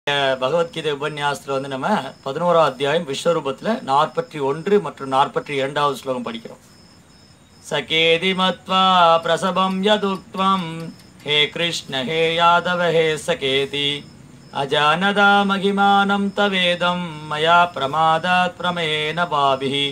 பகவத்கீதை உபன்யாசத்தில் வந்து நம்ம பதினோராம் அத்தியாயம் விஸ்வரூபத்தில் நாற்பத்தி ஒன்று மற்றும் நாற்பத்தி இரண்டாவது ஸ்லோகம் படிக்கிறோம் சகேதி மத்வா பிரசவம் யதுக்த்வம் ஹே கிருஷ்ண ஹே யாதவ ஹே சகேதி அஜானதா மகிமானம் தவேதம் மயா பிரமாதாத் பிரமேன பாபிः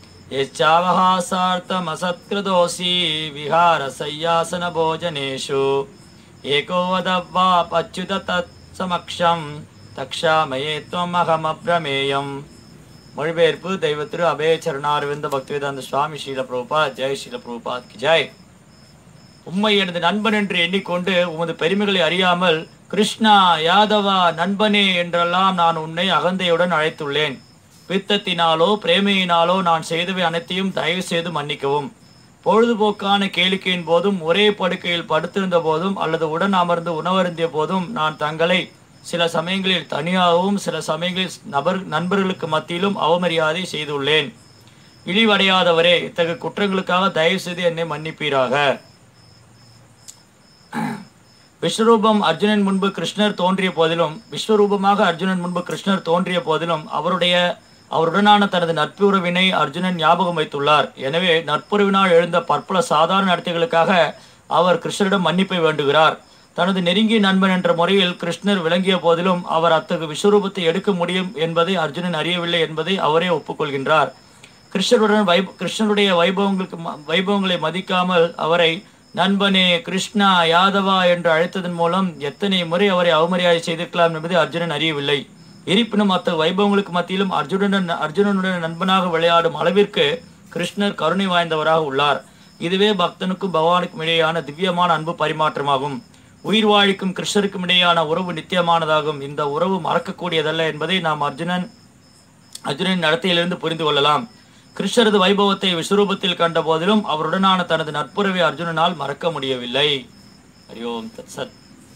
यश्चावहासार्थमसत्कृतोऽसि विहारसय्यासनभोजनेषु एको वदव्वापच्युत तत्समक्षं தக்ஷாமயே துவம் அகமப்ரமேயம் மொழிபெயர்ப்பு தெய்வ திரு அபய சரணாரவிந்த பக்திவேதாந்த சுவாமி ஸ்ரீல பிரபுபாத் ஜெய் ஸ்ரீல பிரபுபாத் கி ஜெய் உம்மை எனது நண்பன் என்று எண்ணிக்கொண்டு உமது பெருமைகளை அறியாமல் கிருஷ்ணா யாதவா நண்பனே என்றெல்லாம் நான் உன்னை அகந்தையுடன் அழைத்துள்ளேன் பித்தத்தினாலோ பிரேமையினாலோ நான் செய்தவை அனைத்தையும் தயவு செய்து மன்னிக்கவும் பொழுதுபோக்கான கேளிக்கையின் போதும் ஒரே படுக்கையில் படுத்திருந்த போதும் அல்லது உடன் அமர்ந்து உணவருந்திய போதும் நான் தங்களை சில சமயங்களில் தனியாகவும் சில சமயங்களில் நபர் நண்பர்களுக்கு மத்தியிலும் அவமரியாதை செய்துள்ளேன் இழிவடையாதவரே இத்தகைய குற்றங்களுக்காக தயவு செய்து என்னை மன்னிப்பீராக விஸ்வரூபம் அர்ஜுனன் முன்பு கிருஷ்ணர் தோன்றிய போதிலும் விஸ்வரூபமாக அர்ஜுனன் முன்பு கிருஷ்ணர் தோன்றிய போதிலும் அவருடைய அவருடனான தனது நட்புறவினை அர்ஜுனன் ஞாபகம் வைத்துள்ளார் எனவே நட்புறவினால் எழுந்த பற்பல சாதாரண நடத்தைகளுக்காக அவர் கிருஷ்ணரிடம் மன்னிப்பை வேண்டுகிறார் தனது நெருங்கிய நண்பன் என்ற முறையில் கிருஷ்ணர் விளங்கிய போதிலும் அவர் அத்தகைய விஸ்வரூபத்தை எடுக்க முடியும் என்பதை அர்ஜுனன் அறியவில்லை என்பதை அவரே ஒப்புக்கொள்கின்றார் கிருஷ்ணருடன் வைப கிருஷ்ணருடைய வைபவங்களுக்கு ம- வைபவங்களை மதிக்காமல் அவரை நண்பனே கிருஷ்ணா யாதவா என்று அழைத்ததன் மூலம் எத்தனை முறை அவரை அவமரியாதை செய்திருக்கலாம் என்பதை அர்ஜுனன் அறியவில்லை இருப்பினும் அத்த வைபவங்களுக்கு மத்தியிலும் அர்ஜுனன் அர்ஜுனனுடன் நண்பனாக விளையாடும் அளவிற்கு கிருஷ்ணர் கருணை வாய்ந்தவராக உள்ளார் இதுவே பக்தனுக்கும் பகவானுக்கும் இடையேயான திவ்யமான அன்பு பரிமாற்றமாகும் உயிர் வாழிக்கும் கிருஷ்ணருக்கும் இடையேயான உறவு நித்தியமானதாகும் இந்த உறவு மறக்கக்கூடியதல்ல என்பதை நாம் அர்ஜுனன் அர்ஜுனன் நடத்தையிலிருந்து புரிந்து கொள்ளலாம் கிருஷ்ணரது வைபவத்தை விஸ்வரூபத்தில் கண்ட போதிலும் அவருடனான தனது நட்புறவை அர்ஜுனனால் மறக்க முடியவில்லை ஹரி ஓம் தத் சத்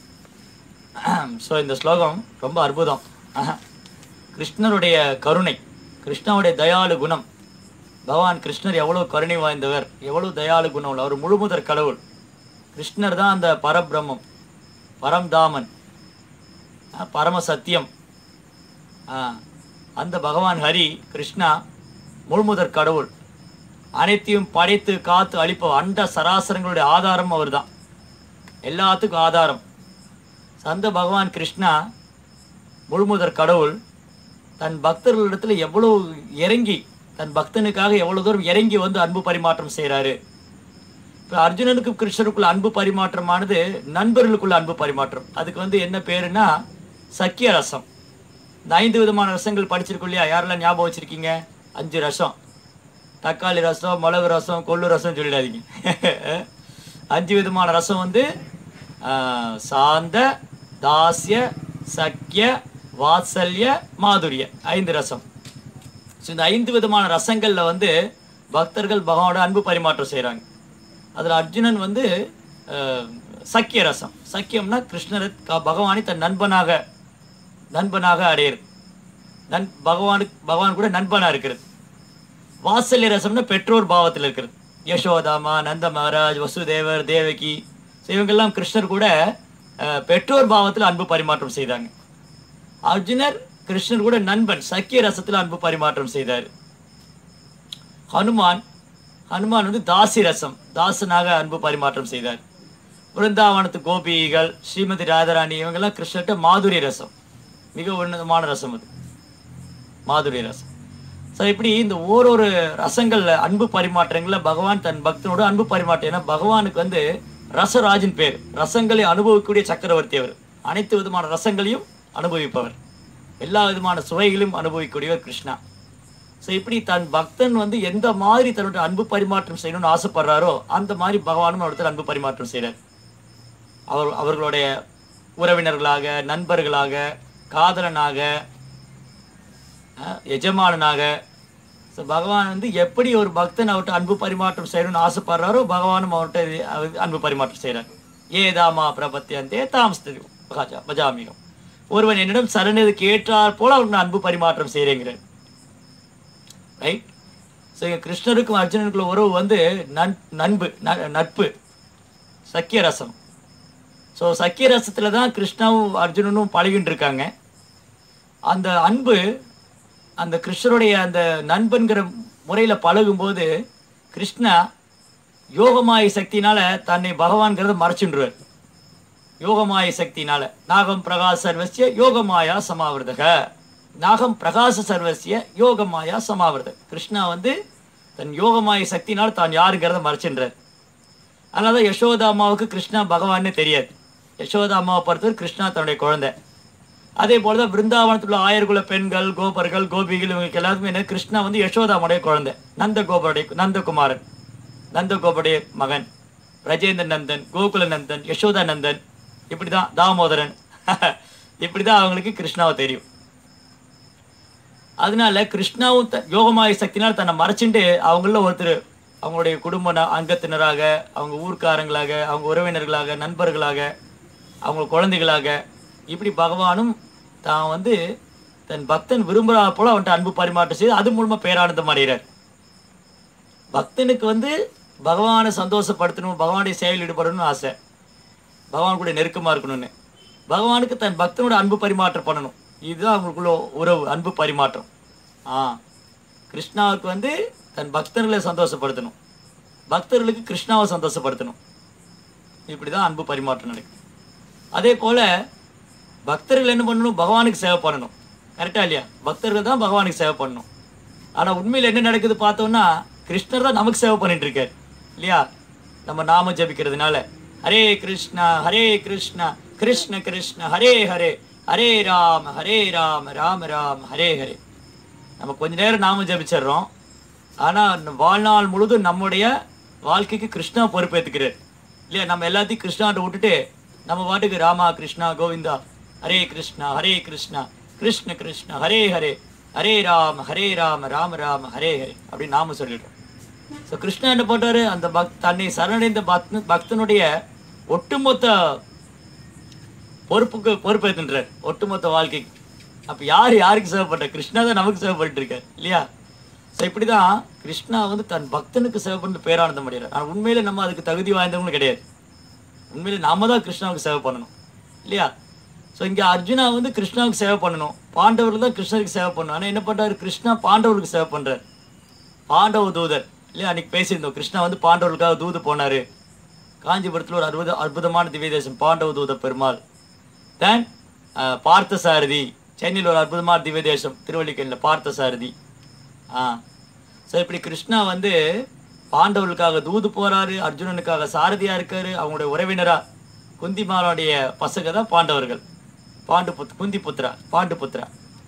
ஸோ இந்த ஸ்லோகம் ரொம்ப அற்புதம் ஆஹா. கிருஷ்ணருடைய கருணை கிருஷ்ணருடைய தயாளு குணம் பகவான் கிருஷ்ணர் எவ்வளவு கருணை வாய்ந்தவர் எவ்வளவு தயாளு குணம் உள்ள அவர் முழுமுதற் கடவுள் கிருஷ்ணர் தான் அந்த பரபிரம்மம் பரம்தாமன் ஆ, பரம சத்தியம் ஆ, அந்த பகவான் ஹரி கிருஷ்ணா முழுமுதற் கடவுள் அனைத்தையும் படைத்து காத்து அழிப்ப அண்ட சராசரங்களுடைய ஆதாரம் அவர்தான் எல்லாத்துக்கும் ஆதாரம் அந்த பகவான் கிருஷ்ணா முழுமுதற் கடவுள் தன் பக்தர்களிடத்துல எவ்வளவு இறங்கி தன் பக்தனுக்காக எவ்வளவு தூரம் இறங்கி வந்து அன்பு பரிமாற்றம் செய்றாரு இப்போ அர்ஜுனனுக்கும் கிருஷ்ணருக்குள்ள அன்பு பரிமாற்றமானது நண்பர்களுக்குள்ள அன்பு பரிமாற்றம் அதுக்கு வந்து என்ன பேருன்னா சக்கிய ரசம் இந்த ஐந்து விதமான ரசங்கள் படிச்சிருக்கோம் இல்லையா யாரெல்லாம் ஞாபகம் வச்சிருக்கீங்க அஞ்சு ரசம் தக்காளி ரசம் மிளகு ரசம் கொள்ளு ரசம் சொல்லிடாதீங்க அஞ்சு விதமான ரசம் வந்து ஆஹ், சாந்த தாஸ்ய சக்கிய வாத்சல்ய மாதுரிய ஐந்து ரசம் ஸோ இந்த ஐந்து விதமான ரசங்கள்ல வந்து பக்தர்கள் பகவானோட அன்பு பரிமாற்றம் செய்கிறாங்க அதில் அர்ஜுனன் வந்து அஹ், சக்கிய ரசம் சக்கியம்னா கிருஷ்ணரை க- பகவானை தன் நண்பனாக நண்பனாக அடையிறது நன் பகவானுக்கு பகவான் கூட நண்பனாக இருக்கிறது வாத்சல்ய ரசம்னா பெற்றோர் பாவத்தில் இருக்கிறது யசோதாமா நந்த மகாராஜ் வசுதேவர் தேவகி ஸோ இவங்கெல்லாம் கிருஷ்ணர் கூட அஹ், பெற்றோர் பாவத்தில் அன்பு பரிமாற்றம் செய்தாங்க அர்ஜுனர் கிருஷ்ணர் கூட நண்பன் சக்கிய ரசத்தில் அன்பு பரிமாற்றம் செய்தார் ஹனுமான் ஹனுமான் வந்து தாசி ரசம் தாசனாக அன்பு பரிமாற்றம் செய்தார் பிருந்தாவனத்து கோபிகள் ஸ்ரீமதி ராதாராணி இவங்கெல்லாம் கிருஷ்ணர்கிட்ட மாதுரி ரசம் மிக உன்னதமான ரசம் அது மாதுரி ரசம் ஸோ இப்படி இந்த ஓரொரு ரசங்கள்ல அன்பு பரிமாற்றங்கள்ல பகவான் தன் பக்தனோட அன்பு பரிமாற்றம் ஏன்னா பகவானுக்கு வந்து ரசராஜின் பேர் ரசங்களை அனுபவிக்கக்கூடிய சக்கரவர்த்தி அவர் அனைத்து விதமான ரசங்களையும் அனுபவிப்பவர் எல்லா விதமான சுவைகளையும் அனுபவிக்கக்கூடியவர் கிருஷ்ணா ஸோ இப்படி தன் பக்தன் வந்து எந்த மாதிரி தன்னுடைய அன்பு பரிமாற்றம் செய்யணும்னு ஆசைப்படுறாரோ அந்த மாதிரி பகவானும் அவர்கிட்ட அன்பு பரிமாற்றம் செய்கிறார் அவர் அவர்களுடைய உறவினர்களாக நண்பர்களாக காதலனாக அஹ், எஜமானனாக ஸோ பகவான் வந்து எப்படி ஒரு பக்தன் அவர்கிட்ட அன்பு பரிமாற்றம் செய்யணும்னு ஆசைப்படுறாரோ பகவானும் அவர்கிட்ட இது- அவர் அன்பு பரிமாற்றம் செய்கிறார் ஏதாமா பிரபத்தியந்தே தாம் ஸ்திதி பஜா பஜாமிகம் ஒருவன் என்னிடம் சரணது கேட்டார் போல அவருக்கு நான் அன்பு பரிமாற்றம் செய்கிறேங்கிறார் ரைட் ஸோ இங்கே கிருஷ்ணருக்கும் அர்ஜுனனுக்குள்ள உறவு வந்து நன் நண்பு ந- நட்பு சக்கிய ரசம் ஸோ சக்கிய ரசத்தில் தான் கிருஷ்ணாவும் அர்ஜுனனும் பழகிட்டு இருக்காங்க அந்த அன்பு அந்த கிருஷ்ணருடைய அந்த நண்பன்கிற முறையில் பழகும்போது கிருஷ்ணா யோகமாய சக்தினால தன்னை பகவான்கிறத மறைச்சுன்றார் யோகமாய சக்தினால நாகம் பிரகாச சர்வசிய யோகமாயா சமாவிரதக நாகம் பிரகாச சர்வசிய யோகமாயா சமாவிரத கிருஷ்ணா வந்து தன் யோகமாய சக்தினால் தான் யாருங்கிறத மறைச்சுன்றார் அதனால தான் யசோதா அம்மாவுக்கு கிருஷ்ணா பகவான்னு தெரியாது யசோதா அம்மாவை பொறுத்தவரை கிருஷ்ணா தன்னுடைய குழந்தை அதே போல தான் பிருந்தாவனத்தில் உள்ள ஆயர்குல பெண்கள் கோபர்கள் கோபிகள் இவங்களுக்கு எல்லாருக்குமே என்ன கிருஷ்ணா வந்து யசோதாமுடைய குழந்தை நந்த கோபருடைய நந்தகுமாரன் நந்தகோபுடைய மகன் ரஜேந்திர நந்தன் கோகுல நந்தன் யசோதா நந்தன் இப்படி தான் தாமோதரன் இப்படி தான் அவங்களுக்கு கிருஷ்ணாவை தெரியும் அதனால கிருஷ்ணாவும் த யோகமாய சக்தினால் தன்னை மறைச்சிட்டு அவங்கள ஒருத்தர் அவங்களுடைய குடும்ப ந- அங்கத்தினராக அவங்க ஊர்க்காரங்களாக அவங்க உறவினர்களாக நண்பர்களாக அவங்க குழந்தைகளாக இப்படி பகவானும் தான் வந்து தன் பக்தன் விரும்புகிறா போல அவன்கிட்ட அன்பு பரிமாற்றம் செய்து அது மூலமாக பேரானந்தம் அடைகிறார் பக்தனுக்கு வந்து பகவானை சந்தோஷப்படுத்தணும் பகவானுடைய சேவையில் ஈடுபடணும்னு ஆசை பகவான் கூட நெருக்கமாக இருக்கணும்னு பகவானுக்கு தன் பக்தனோட அன்பு பரிமாற்றம் பண்ணணும் இதுதான் அவங்களுக்குள்ள உறவு அன்பு பரிமாற்றம் ஆ கிருஷ்ணாவுக்கு வந்து தன் பக்தர்களை சந்தோஷப்படுத்தணும் பக்தர்களுக்கு கிருஷ்ணாவை சந்தோஷப்படுத்தணும் இப்படி தான் அன்பு பரிமாற்றம் நடக்குது அதே போல் பக்தர்கள் என்ன பண்ணணும் பகவானுக்கு சேவை பண்ணணும் கரெக்டா இல்லையா பக்தர்கள் தான் பகவானுக்கு சேவை பண்ணணும் ஆனால் உண்மையில் என்ன நடக்குது பார்த்தோம்னா கிருஷ்ணர் தான் நமக்கு சேவை பண்ணிட்டு இருக்கார் இல்லையா நம்ம நாம ஜபிக்கிறதுனால ஹரே கிருஷ்ணா ஹரே கிருஷ்ணா கிருஷ்ண கிருஷ்ண ஹரே ஹரே ஹரே ராம ஹரே ராம ராம ராம ஹரே ஹரே நம்ம கொஞ்ச நேரம் நாம ஜபிச்சிடுறோம் ஆனால் வாழ்நாள் முழுதும் நம்முடைய வாழ்க்கைக்கு கிருஷ்ணா பொறுப்பேற்றுக்கிறார் இல்லையா நம்ம எல்லாத்தையும் கிருஷ்ணாட்ட விட்டுட்டு நம்ம பாட்டுக்கு ராமா கிருஷ்ணா கோவிந்தா ஹரே கிருஷ்ணா ஹரே கிருஷ்ணா கிருஷ்ண கிருஷ்ணா ஹரே ஹரே ஹரே ராம ஹரே ராம ராம ராம ஹரே ஹரே அப்படின்னு நாம சொல்லிடுறோம் ஸோ கிருஷ்ணா என்ன பண்றாரு அந்த பக் தன்னை சரணடைந்த பக்த பக்தனுடைய ஒட்டுமொத்த பொறுப்புக்கு பொறுப்பேற்றுன்றார் ஒட்டுமொத்த வாழ்க்கைக்கு அப்போ யார் யாருக்கு சேவை பண்ற கிருஷ்ணா தான் நமக்கு சேவை பண்ணிட்டு இருக்கார் இல்லையா ஸோ இப்படி தான் கிருஷ்ணா வந்து தன் பக்தனுக்கு சேவை பண்ணி பேரானந்தம் அடைகிறார் ஆனால் உண்மையில நம்ம அதுக்கு தகுதி வாய்ந்தவங்களும் கிடையாது உண்மையில நாம தான் கிருஷ்ணாவுக்கு சேவை பண்ணணும் இல்லையா ஸோ இங்கே அர்ஜுனா வந்து கிருஷ்ணாவுக்கு சேவை பண்ணணும் பாண்டவர்கள் தான் கிருஷ்ணருக்கு சேவை பண்ணணும் ஆனால் என்ன பண்ணுறாரு கிருஷ்ணா பாண்டவர்களுக்கு சேவை பண்ணுறார் பாண்டவ தூதர் இல்லையா அன்னைக்கு பேசியிருந்தோம் கிருஷ்ணா வந்து பாண்டவர்களுக்காக தூது போனார் காஞ்சிபுரத்தில் ஒரு அற்புத அற்புதமான திவ்ய தேசம் பாண்டவ தூத பெருமாள் தென் பார்த்த சாரதி சென்னையில் ஒரு அற்புதமான திவ்ய தேசம் திருவள்ளிக்கேணியில் பார்த்த சாரதி ஆ ஸோ இப்படி கிருஷ்ணா வந்து பாண்டவர்களுக்காக தூது போறாரு அர்ஜுனனுக்காக சாரதியா இருக்காரு அவங்களுடைய உறவினரா குந்திமாரோடைய பசங்க தான் பாண்டவர்கள் பாண்டு புத் குந்தி புத்திரா பாண்டு புத்திரா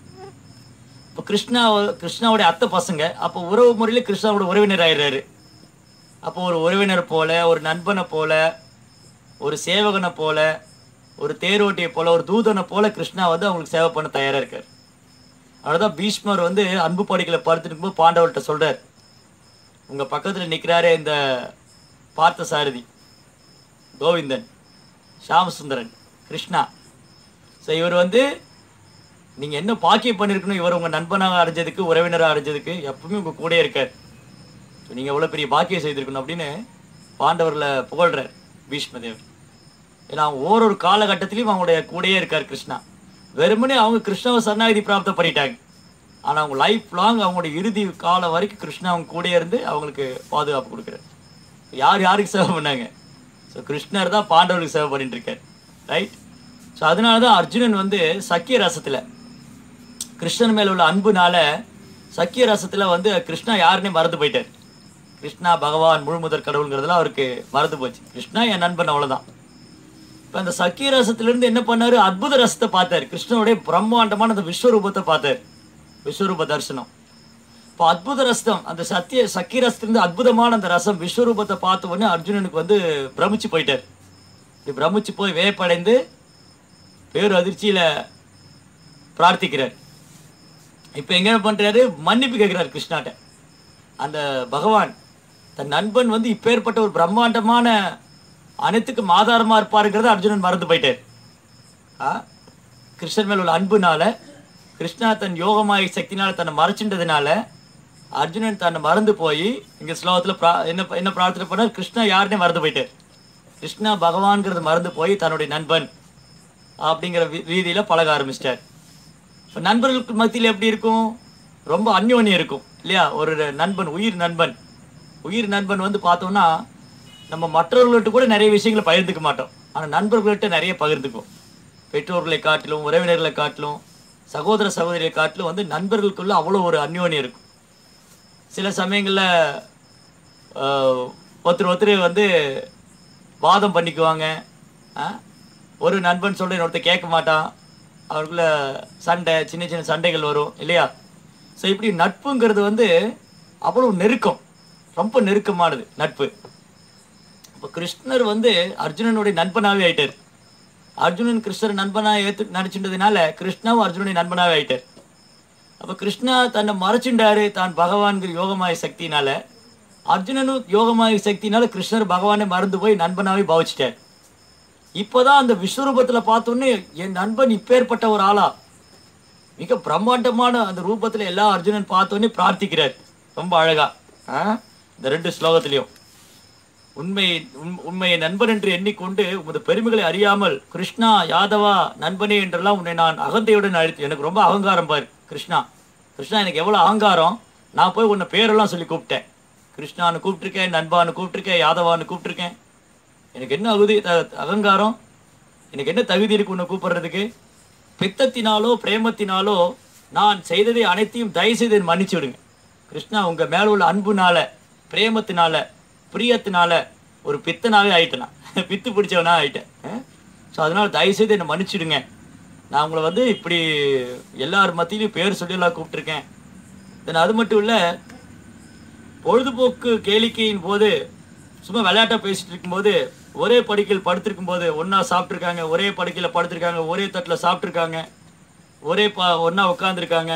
இப்போ கிருஷ்ணா கிருஷ்ணாவுடைய அத்தை பசங்க அப்போ உறவு முறையில் கிருஷ்ணாவோட உறவினர் ஆயிடுறாரு அப்போ ஒரு உறவினர் போல ஒரு நண்பனை போல ஒரு சேவகனை போல ஒரு தேரோட்டியை போல ஒரு தூதனை போல கிருஷ்ணா வந்து அவங்களுக்கு சேவை பண்ண தயாரா இருக்கார் அவ்வளோதான் பீஷ்மர் வந்து அன்பு படிக்கல படுத்துட்டு இருக்கும்போது பாண்டவர்கிட்ட சொல்றார் உங்க பக்கத்துல நிக்கிறாரே இந்த பார்த்த சாரதி கோவிந்தன் ஷாமசுந்தரன் கிருஷ்ணா ஸோ இவர் வந்து நீங்க என்ன பாக்கியம் பண்ணிருக்கணும் இவர் உங்க நண்பனாக அடைஞ்சதுக்கு உறவினராக அடைஞ்சதுக்கு எப்பவுமே உங்க கூடயே இருக்கார் ஸோ நீங்க எவ்வளவு பெரிய பாக்கியம் செய்திருக்கணும் அப்படின்னு பாண்டவர்களை புகழ்றார் பீஷ்மதேவர் ஏன்னா அவங்க ஓரொரு காலகட்டத்திலையும் அவங்களுடைய கூடயே இருக்கார் கிருஷ்ணா வெறுமனே அவங்க கிருஷ்ணாவை சரணாகதி பிராப்தம் பண்ணிட்டாங்க ஆனா அவங்க லைஃப் லாங் அவங்களுடைய இறுதி காலம் வரைக்கும் கிருஷ்ணா அவங்க கூடயே இருந்து அவங்களுக்கு பாதுகாப்பு கொடுக்குறாரு யார் யாருக்கு சேவை பண்ணாங்க ஸோ கிருஷ்ணர் தான் பாண்டவர்களுக்கு சேவை பண்ணிட்டு இருக்கார் ரைட் ஸோ அதனால தான் அர்ஜுனன் வந்து சக்கிய ரசத்துல கிருஷ்ணன் மேல உள்ள அன்புனால சக்கிய ரசத்துல வந்து கிருஷ்ணா யாருன்னே மறந்து போயிட்டார் கிருஷ்ணா பகவான் முழுமுதற் கடவுளுங்கிறதுலாம் அவருக்கு மறந்து போச்சு கிருஷ்ணா என் நண்பன் அவ்வளவுதான் இப்போ அந்த சக்கிய ரசத்திலிருந்து என்ன பண்ணாரு அற்புத ரசத்தை பார்த்தாரு கிருஷ்ணனுடைய பிரம்மாண்டமான அந்த விஸ்வரூபத்தை பார்த்தாரு விஸ்வரூப தரிசனம் இப்போ அற்புத ரசம் அந்த சத்திய சக்கிய ரசத்திலிருந்து அற்புதமான அந்த ரசம் விஸ்வரூபத்தை பார்த்த உடனே அர்ஜுனனுக்கு வந்து பிரமிச்சு போயிட்டார் இப்படி பிரமிச்சு போய் வேப்படைந்து பேரு அதிர்ச்சியில பிரார்த்திக்கிறார் இப்போ எங்க பண்றாரு மன்னிப்பு கேட்கிறார் கிருஷ்ணாட்ட அந்த பகவான் தன் நண்பன் வந்து இப்பேற்பட்ட ஒரு பிரம்மாண்டமான அனைத்துக்கும் ஆதாரமா இருப்பாருங்கிறத அர்ஜுனன் மறந்து போயிட்டார் ஆ? கிருஷ்ணன் மேல் உள்ள அன்புனால கிருஷ்ணா தன் யோகமாய சக்தினால தன்னை மறைச்சின்றதுனால அர்ஜுனன் தன்னை மறந்து போய் இங்க ஸ்லோகத்துல பிரா என்ன என்ன பிரார்த்தனை பண்ணார் கிருஷ்ணா யாருன்னே மறந்து போயிட்டார் கிருஷ்ணா பகவான்கிறது மறந்து போய் தன்னுடைய நண்பன் அப்படிங்கிற வி- ரீதியில பழக ஆரம்பிச்சிட்டார் இப்போ நண்பர்களுக்கு மத்தியில் எப்படி இருக்கும் ரொம்ப அந்யோன்யம் இருக்கும் இல்லையா ஒரு நண்பன் உயிர் நண்பன் உயிர் நண்பன் வந்து பார்த்தோம்னா நம்ம மற்றவர்கள்ட்ட கூட நிறைய விஷயங்களை பகிர்ந்துக்க மாட்டோம் ஆனால் நண்பர்கள்ட்ட நிறைய பகிர்ந்துக்குவோம் பெற்றோர்களை காட்டிலும் உறவினர்களை காட்டிலும் சகோதர சகோதரிகளை காட்டிலும் வந்து நண்பர்களுக்குள்ள அவ்வளோ ஒரு அந்யோன்யம் இருக்கும் சில சமயங்களில் ஒருத்தர் ஒருத்தர் வந்து வாதம் பண்ணிக்குவாங்க ஆ? ஒரு நண்பன் சொல்ற இன்னொருத்தர் கேட்க மாட்டான் அவருக்குள்ள சண்டை சின்ன சின்ன சண்டைகள் வரும் இல்லையா ஸோ இப்படி நட்புங்கிறது வந்து அவ்வளோ நெருக்கம் ரொம்ப நெருக்கமானது நட்பு இப்போ கிருஷ்ணர் வந்து அர்ஜுனனுடைய நண்பனாகவே ஆயிட்டார் அர்ஜுனன் கிருஷ்ணர் நண்பனாக ஏற்று நினச்சிட்டதுனால கிருஷ்ணாவும் அர்ஜுனனுடைய நண்பனாகவே ஆயிட்டார் அப்போ கிருஷ்ணா தன்னை மறைச்சுண்டாரு தான் பகவான்கிற யோகமாய சக்தினால அர்ஜுனனும் யோகமாய சக்தினால கிருஷ்ணர் பகவானை மறந்து போய் நண்பனாவே பாவிச்சிட்டார் இப்போதான் அந்த விஸ்வரூபத்தில் பார்த்தோன்னே என் நண்பன் இப்பேற்பட்ட ஒரு ஆளா மிக பிரம்மாண்டமான அந்த ரூபத்தில் எல்லா அர்ஜுனன் பார்த்தோன்னே பிரார்த்திக்கிறார் ரொம்ப அழகா ஆ? இந்த ரெண்டு ஸ்லோகத்திலையும் உண்மை உண்- உண்மையை நண்பன் என்று எண்ணிக்கொண்டு உமது பெருமைகளை அறியாமல் கிருஷ்ணா யாதவா நண்பனே என்றெல்லாம் உன்னை நான் அகந்தையுடன் அழைத்து எனக்கு ரொம்ப அகங்காரம் பாரு கிருஷ்ணா கிருஷ்ணா எனக்கு எவ்வளோ அகங்காரம் நான் போய் உன்னை பேரெல்லாம் சொல்லி கூப்பிட்டேன் கிருஷ்ணான்னு கூப்பிட்டிருக்கேன் நண்பான்னு கூப்பிட்டிருக்கேன் யாதவான்னு கூப்பிட்டிருக்கேன் எனக்கு என்ன அகுதி த- அகங்காரம் எனக்கு என்ன தகுதி இருக்கு உன்னை கூப்பிடுறதுக்கு பித்தத்தினாலோ பிரேமத்தினாலோ நான் செய்ததை அனைத்தையும் தயவு செய்து என்னை மன்னிச்சு விடுங்க கிருஷ்ணா உங்க மேல உள்ள அன்புனால பிரேமத்தினால பிரியத்தினால ஒரு பித்தனாவே ஆயிட்டேன் நான் பித்து பிடிச்சவனா ஆயிட்டேன் ஸோ அதனால தயவு செய்து என்னை மன்னிச்சிடுங்க நான் உங்களை வந்து இப்படி எல்லார் மத்தியிலையும் பேர் சொல்லியெல்லாம் கூப்பிட்டுருக்கேன் தென் அது மட்டும் இல்லை பொழுதுபோக்கு கேளிக்கையின் போது சும்மா விளையாட்டா பேசிட்டு இருக்கும்போது ஒரே படுக்கையில் படுத்திருக்கும் போது ஒன்றா சாப்பிட்ருக்காங்க ஒரே படுக்கையில் படுத்திருக்காங்க ஒரே தட்டில் சாப்பிட்ருக்காங்க ஒரே பா ஒன்றா உட்காந்துருக்காங்க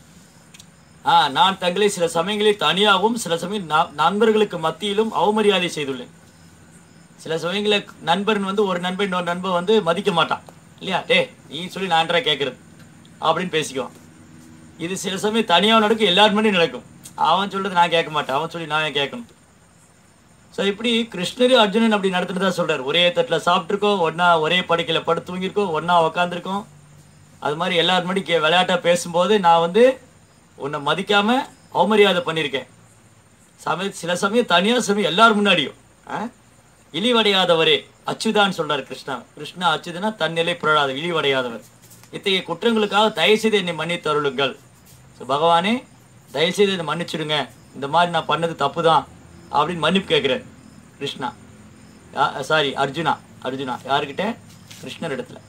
ஆ நான் தங்களை சில சமயங்களில் தனியாகவும் சில சமயம் நா- நண்பர்களுக்கு மத்தியிலும் அவமரியாதை செய்துள்ளேன் சில சமயங்களில் நண்பன் வந்து ஒரு நண்பன் இன்னொரு நண்பன் வந்து மதிக்க மாட்டான் இல்லையா டே நீ சொல்லி நான் என்றா கேட்குறது அப்படின்னு பேசிக்குவான் இது சில சமயம் தனியாக நடக்கும் எல்லார் முன்னாடியும் நடக்கும் அவன் சொல்றது நான் கேட்க மாட்டேன் அவன் சொல்லி நான் ஏன் கேட்கணும் ஸோ இப்படி கிருஷ்ணர் அர்ஜுனன் அப்படி நடத்துனதா சொல்றாரு ஒரே தட்டில் சாப்பிட்ருக்கோம் ஒன்றா ஒரே படுக்கையில் படுத்து தூங்கியிருக்கோம் ஒன்றா உக்காந்துருக்கோம் அது மாதிரி எல்லார் முன்னாடி கே விளையாட்டாக பேசும்போது நான் வந்து உன்னை மதிக்காம அவமரியாதை பண்ணியிருக்கேன் சமய சில சமயம் தனியாக சமயம் எல்லார் முன்னாடியும் ஆ? இழிவடையாதவரே அச்சுதான்னு சொல்றாரு கிருஷ்ணா கிருஷ்ணா அச்சுதனா தன்னிலை புரளாத இழிவடையாதவர் இத்தகைய குற்றங்களுக்காக தயவு செய்து என்னை மன்னித்து அருளுங்கள் ஸோ பகவானே தயவு செய்து என்னை மன்னிச்சிடுங்க இந்த மாதிரி நான் பண்ணது தப்பு தான் அப்படின்னு மன்னிப்பு கேட்குறாரு கிருஷ்ணா சாரி அர்ஜுனா அர்ஜுனா யாருக்கிட்ட கிருஷ்ணர் இடத்துல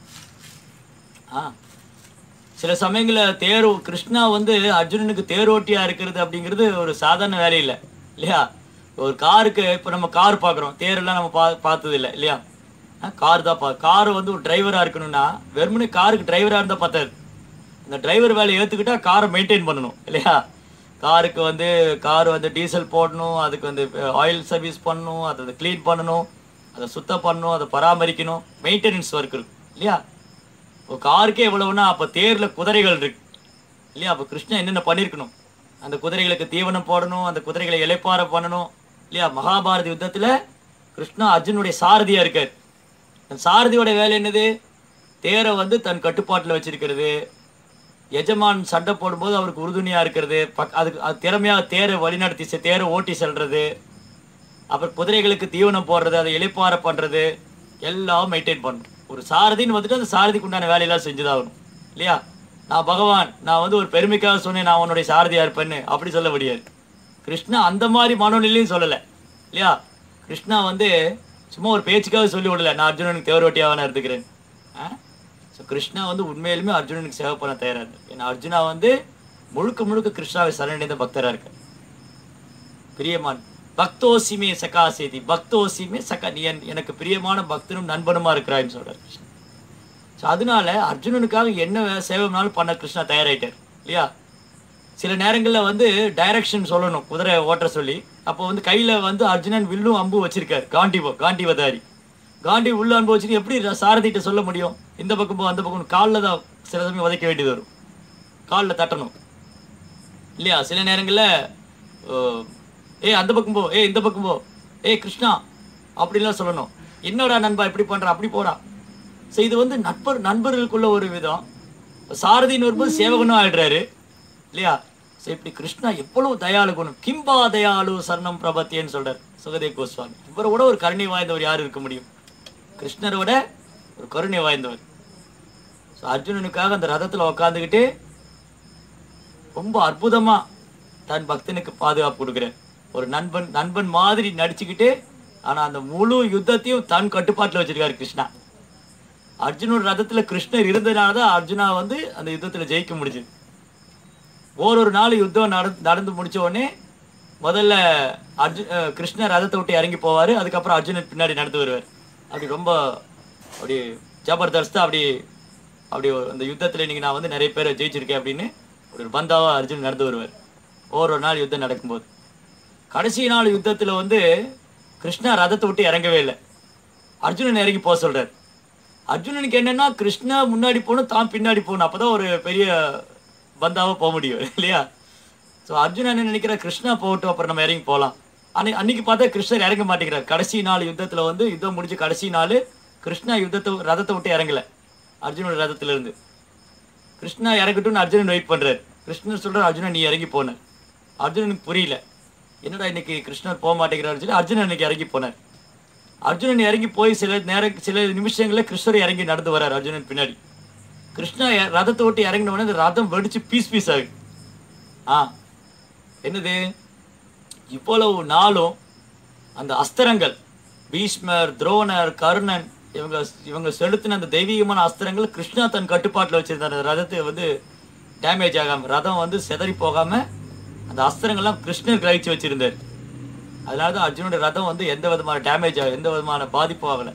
ஆ சில சமயங்களில் தேர் கிருஷ்ணா வந்து அர்ஜுனனுக்கு தேரோட்டியா இருக்கிறது அப்படிங்கிறது ஒரு சாதாரண வேலை இல்லை இல்லையா ஒரு காருக்கு இப்போ நம்ம கார் பார்க்குறோம் தேரெல்லாம் நம்ம பா பார்த்தது இல்லை இல்லையா கார் தான் பா கார் வந்து ஒரு டிரைவராக இருக்கணும்னா வெறுமனே காருக்கு டிரைவராக இருந்தால் பத்தாது இந்த டிரைவர் வேலையை ஏற்றுக்கிட்டா காரை மெயின்டைன் பண்ணணும் இல்லையா காருக்கு வந்து கார் வந்து டீசல் போடணும் அதுக்கு வந்து ஆயில் சர்வீஸ் பண்ணணும் அதை வந்து க்ளீன் பண்ணணும் அதை சுத்தம் பண்ணணும் அதை பராமரிக்கணும் மெயின்டெனன்ஸ் ஒர்க் இருக்கு இல்லையா ஒரு காருக்கே எவ்வளவுனா அப்போ தேரில் குதிரைகள் இருக்கு இல்லையா அப்போ கிருஷ்ணன் என்னென்ன பண்ணியிருக்கணும் அந்த குதிரைகளுக்கு தீவனம் போடணும் அந்த குதிரைகளை இளைப்பாற பண்ணணும் இல்லையா மகாபாரத யுத்தத்தில் கிருஷ்ணா அர்ஜுனுடைய சாரதியாக இருக்கார் அந்த சாரதியோட வேலை என்னது தேரை வந்து தன் கட்டுப்பாட்டில் வச்சிருக்கிறது எஜமான் சண்டை போடும்போது அவருக்கு உறுதுணையாக இருக்கிறது பக் அதுக்கு அது திறமையாக தேரை வழிநடத்தி செ- தேரை ஓட்டி செல்றது அப்புறம் குதிரைகளுக்கு தீவனம் போடுறது அதை இளைப்பாற பண்ணுறது எல்லாம் மெயின்டைன் பண்ணணும் ஒரு சாரதின்னு வந்துட்டு அந்த சாரதிக்கு உண்டான வேலையெல்லாம் செஞ்சுதாகணும் இல்லையா நான் பகவான் நான் வந்து ஒரு பெருமைக்காக சொன்னேன் நான் உன்னுடைய சாரதியா இருப்பேன்னு அப்படி சொல்ல முடியாது கிருஷ்ணா அந்த மாதிரி மனநிலையும் சொல்லலை இல்லையா கிருஷ்ணா வந்து சும்மா ஒரு பேச்சுக்காக சொல்லி விடல நான் அர்ஜுனனுக்கு தேவரோட்டியாக நான் எடுத்துக்கிறேன் ஸோ கிருஷ்ணா வந்து உண்மையிலுமே அர்ஜுனனுக்கு சேவை பண்ண தயாராக இருக்கு ஏன்னா அர்ஜுனா வந்து முழுக்க முழுக்க கிருஷ்ணாவை சரணடைந்த பக்தராக இருக்கார் பிரியமான் பக்தோசிமே சகா சேதி பக்தோசிமே சகா நீ என்- எனக்கு பிரியமான பக்தனும் நண்பனுமா இருக்கிறாய்ன்னு சொல்றாரு கிருஷ்ணன் ஸோ அதனால அர்ஜுனனுக்காக என்ன வே- சேவைனாலும் பண்ண கிருஷ்ணா தயாராயிட்டார் இல்லையா சில நேரங்களில் வந்து டைரக்ஷன் சொல்லணும் குதிரை ஓட்ட சொல்லி அப்போ வந்து கையில் வந்து அர்ஜுனன் வில்லும் அம்பு வச்சிருக்காரு காண்டிவோ காண்டிவதாரி காண்டி உள்ள அம்பு வச்சுட்டு எப்படி ர- சாரதிட்ட சொல்ல முடியும் இந்த பக்கம் போ அந்த பக்கம் காலில் தான் சில சமயம் உதைக்க வேண்டியது வரும் காலில் தட்டணும் இல்லையா சில நேரங்களில் ஏ அந்த பக்கம் போ ஏ இந்த பக்கம் போ ஏ கிருஷ்ணா அப்படிலாம் சொல்லணும் என்னடா நண்பா இப்படி பண்ற அப்படி போடா ஸோ இது வந்து நட்பர் நண்பர்களுக்குள்ள ஒரு விதம் சாரதின்னு வரும்போது சேவகனும் ஆயிடுறாரு இல்லையா ஸோ இப்படி கிருஷ்ணா எவ்வளவு தயாளு குணம் கிம்பா தயாளு சரணம் பிரபத்தியன்னு சொல்றார் சுகதேவ் கோஸ்வாமி இவரை விட ஒரு கருணை வாய்ந்தவர் யார் இருக்க முடியும் கிருஷ்ணரை விட ஒரு கருணை வாய்ந்தவர் ஸோ அர்ஜுனனுக்காக அந்த ரதத்துல உக்காந்துக்கிட்டு ரொம்ப அற்புதமா தன் பக்தனுக்கு பாதுகாப்பு கொடுக்குறார் ஒரு நண்பன் நண்பன் மாதிரி நடிச்சுக்கிட்டு ஆனா அந்த முழு யுத்தத்தையும் தன் கட்டுப்பாட்டுல வச்சிருக்காரு கிருஷ்ணா அர்ஜுனோட ரதத்துல கிருஷ்ணர் இருந்ததுனால தான் அர்ஜுனா வந்து அந்த யுத்தத்துல ஜெயிக்க முடிஞ்சது ஓரொரு நாள் யுத்தம் நடந்து நடந்து முடிச்ச உடனே முதல்ல அர்ஜு அஹ் கிருஷ்ணர் ரதத்தை விட்டு இறங்கி போவார் அதுக்கப்புறம் அர்ஜுனன் பின்னாடி நடந்து வருவார் அப்படி ரொம்ப அப்படி ஜபர்தஸ்தா அப்படி அப்படி ஒரு- அந்த யுத்தத்தில் இன்னைக்கு நான் வந்து நிறைய பேரை ஜெயிச்சிருக்கேன் அப்படின்னு ஒரு பந்தாவா அர்ஜுன் நடந்து வருவார் ஒவ்வொரு நாள் யுத்தம் நடக்கும்போது கடைசி நாள் யுத்தத்துல வந்து கிருஷ்ணா ரதத்தை விட்டு இறங்கவே இல்லை அர்ஜுனன் இறங்கி போக சொல்றாரு அர்ஜுனனுக்கு என்னன்னா கிருஷ்ணா முன்னாடி போகணும் தான் பின்னாடி போகணும் அப்பதான் ஒரு பெரிய பந்தாவா போக முடியும் இல்லையா ஸோ அர்ஜுனன் என்ன நினைக்கிற கிருஷ்ணா போகட்டும் அப்புறம் நம்ம இறங்கி போகலாம் அன்னை அன்னைக்கு பார்த்தா கிருஷ்ணர் இறங்க மாட்டேங்கிறார் கடைசி நாள் யுத்தத்துல வந்து யுத்தம் முடிஞ்ச கடைசி நாள் கிருஷ்ணா யுத்தத்தை ரதத்தை விட்டு இறங்கல அர்ஜுனோட ரதத்துல இருந்து கிருஷ்ணா இறங்கட்டும்னு அர்ஜுனன் வெயிட் பண்றாரு கிருஷ்ணர் சொல்றாரு அர்ஜுனன் நீ இறங்கி போன அர்ஜுனனுக்கு புரியல என்னடா இன்னைக்கு கிருஷ்ணர் போக மாட்டேங்கிறாரு சொல்லி அர்ஜுனன் இன்னைக்கு இறங்கி போனார் அர்ஜுனன் இறங்கி போய் சில நேர சில நிமிஷங்கள்ல கிருஷ்ணர் இறங்கி நடந்து வரார் அர்ஜுனன் பின்னாடி கிருஷ்ணா இ- ரதத்தை விட்டு இறங்கின உடனே அந்த ரதம் வெடிச்சு பீஸ் பீஸ் ஆகுது ஆ என்னது இவ்வளவு நாளும் அந்த அஸ்திரங்கள் பீஷ்மர் துரோணர் கர்ணன் இவங்க இவங்க செலுத்தின அந்த தெய்வீகமான அஸ்திரங்கள் கிருஷ்ணா தன் கட்டுப்பாட்டில் வச்சிருந்த அந்த ரதத்தை வந்து டேமேஜ் ஆகாம ரதம் வந்து சிதறி போகாம அந்த அஸ்திரங்கள்லாம் கிருஷ்ணர் கிரகிச்சு வச்சிருந்தார் அதனால தான் அர்ஜுனோட ரதம் வந்து எந்த விதமான டேமேஜ் ஆகும் எந்த விதமான பாதிப்பும் ஆகலை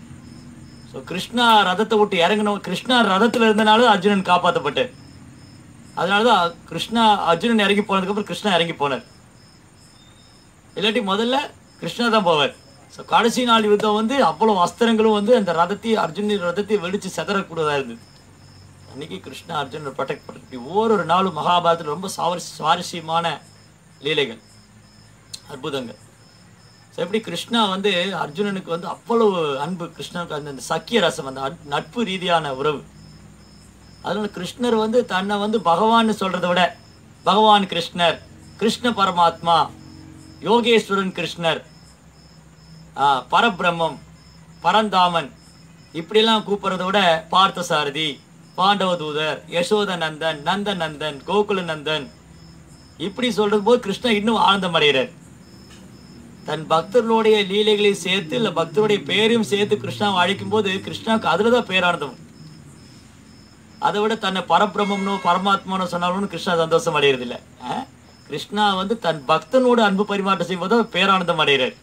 ஸோ கிருஷ்ணா ரதத்தை விட்டு இறங்கணும் கிருஷ்ணா ரதத்துல இருந்தனால அர்ஜுனன் காப்பாற்றப்பட்டார் அதனால தான் கிருஷ்ணா அர்ஜுனன் இறங்கி போனதுக்கப்புறம் கிருஷ்ணா இறங்கி போனார் இல்லாட்டி முதல்ல கிருஷ்ணா தான் போவார் ஸோ கடைசி நாள் யுத்தம் வந்து அவ்வளோ அஸ்திரங்களும் வந்து அந்த ரதத்தை அர்ஜுனின் ரதத்தை வெடிச்சு செதறக்கூடதா இருந்தது அன்னைக்கு கிருஷ்ணா அர்ஜுனனை ப்ரொடெக்ட் பண்ணி இப்படி ஒவ்வொரு நாளும் மகாபாரதத்தில் ரொம்ப சாவர சுவாரஸ்யமான லீலைகள் அற்புதங்கள் ஸோ எப்படி கிருஷ்ணா வந்து அர்ஜுனனுக்கு வந்து அவ்வளவு அன்பு கிருஷ்ணனுக்கு அந்த அந்த சக்கிய ரசம் அந்த அன்- நட்பு ரீதியான உறவு அதனால கிருஷ்ணர் வந்து தன்னை வந்து பகவான்னு சொல்றதை விட பகவான் கிருஷ்ணர் கிருஷ்ண பரமாத்மா யோகேஸ்வரன் கிருஷ்ணர் ஆ, பரபிரம்மம் பரந்தாமன் இப்படியெல்லாம் கூப்பிடுறத விட பார்த்தசாரதி பாண்டவதூதர் யசோத நந்தன் நந்த நந்தன் கோகுல நந்தன் இப்படி சொல்றது போது கிருஷ்ணன் இன்னும் ஆனந்தம் அடைகிறார் தன் பக்தர்களுடைய லீலைகளை சேர்த்து இல்ல பக்தருடைய பேரையும் சேர்த்து கிருஷ்ணாவை அழைக்கும் போது கிருஷ்ணாவுக்கு அதுலதான் பேரானந்தம் அதை விட தன்னை பரபிரம்மனோ பரமாத்மானோ சொன்னாலும் கிருஷ்ணா சந்தோஷம் அடையிறது இல்ல ஆ? கிருஷ்ணா வந்து தன் பக்தனோட அன்பு பரிமாற்றம் செய்யும்போது அவர் பேரானந்தம் அடைகிறார்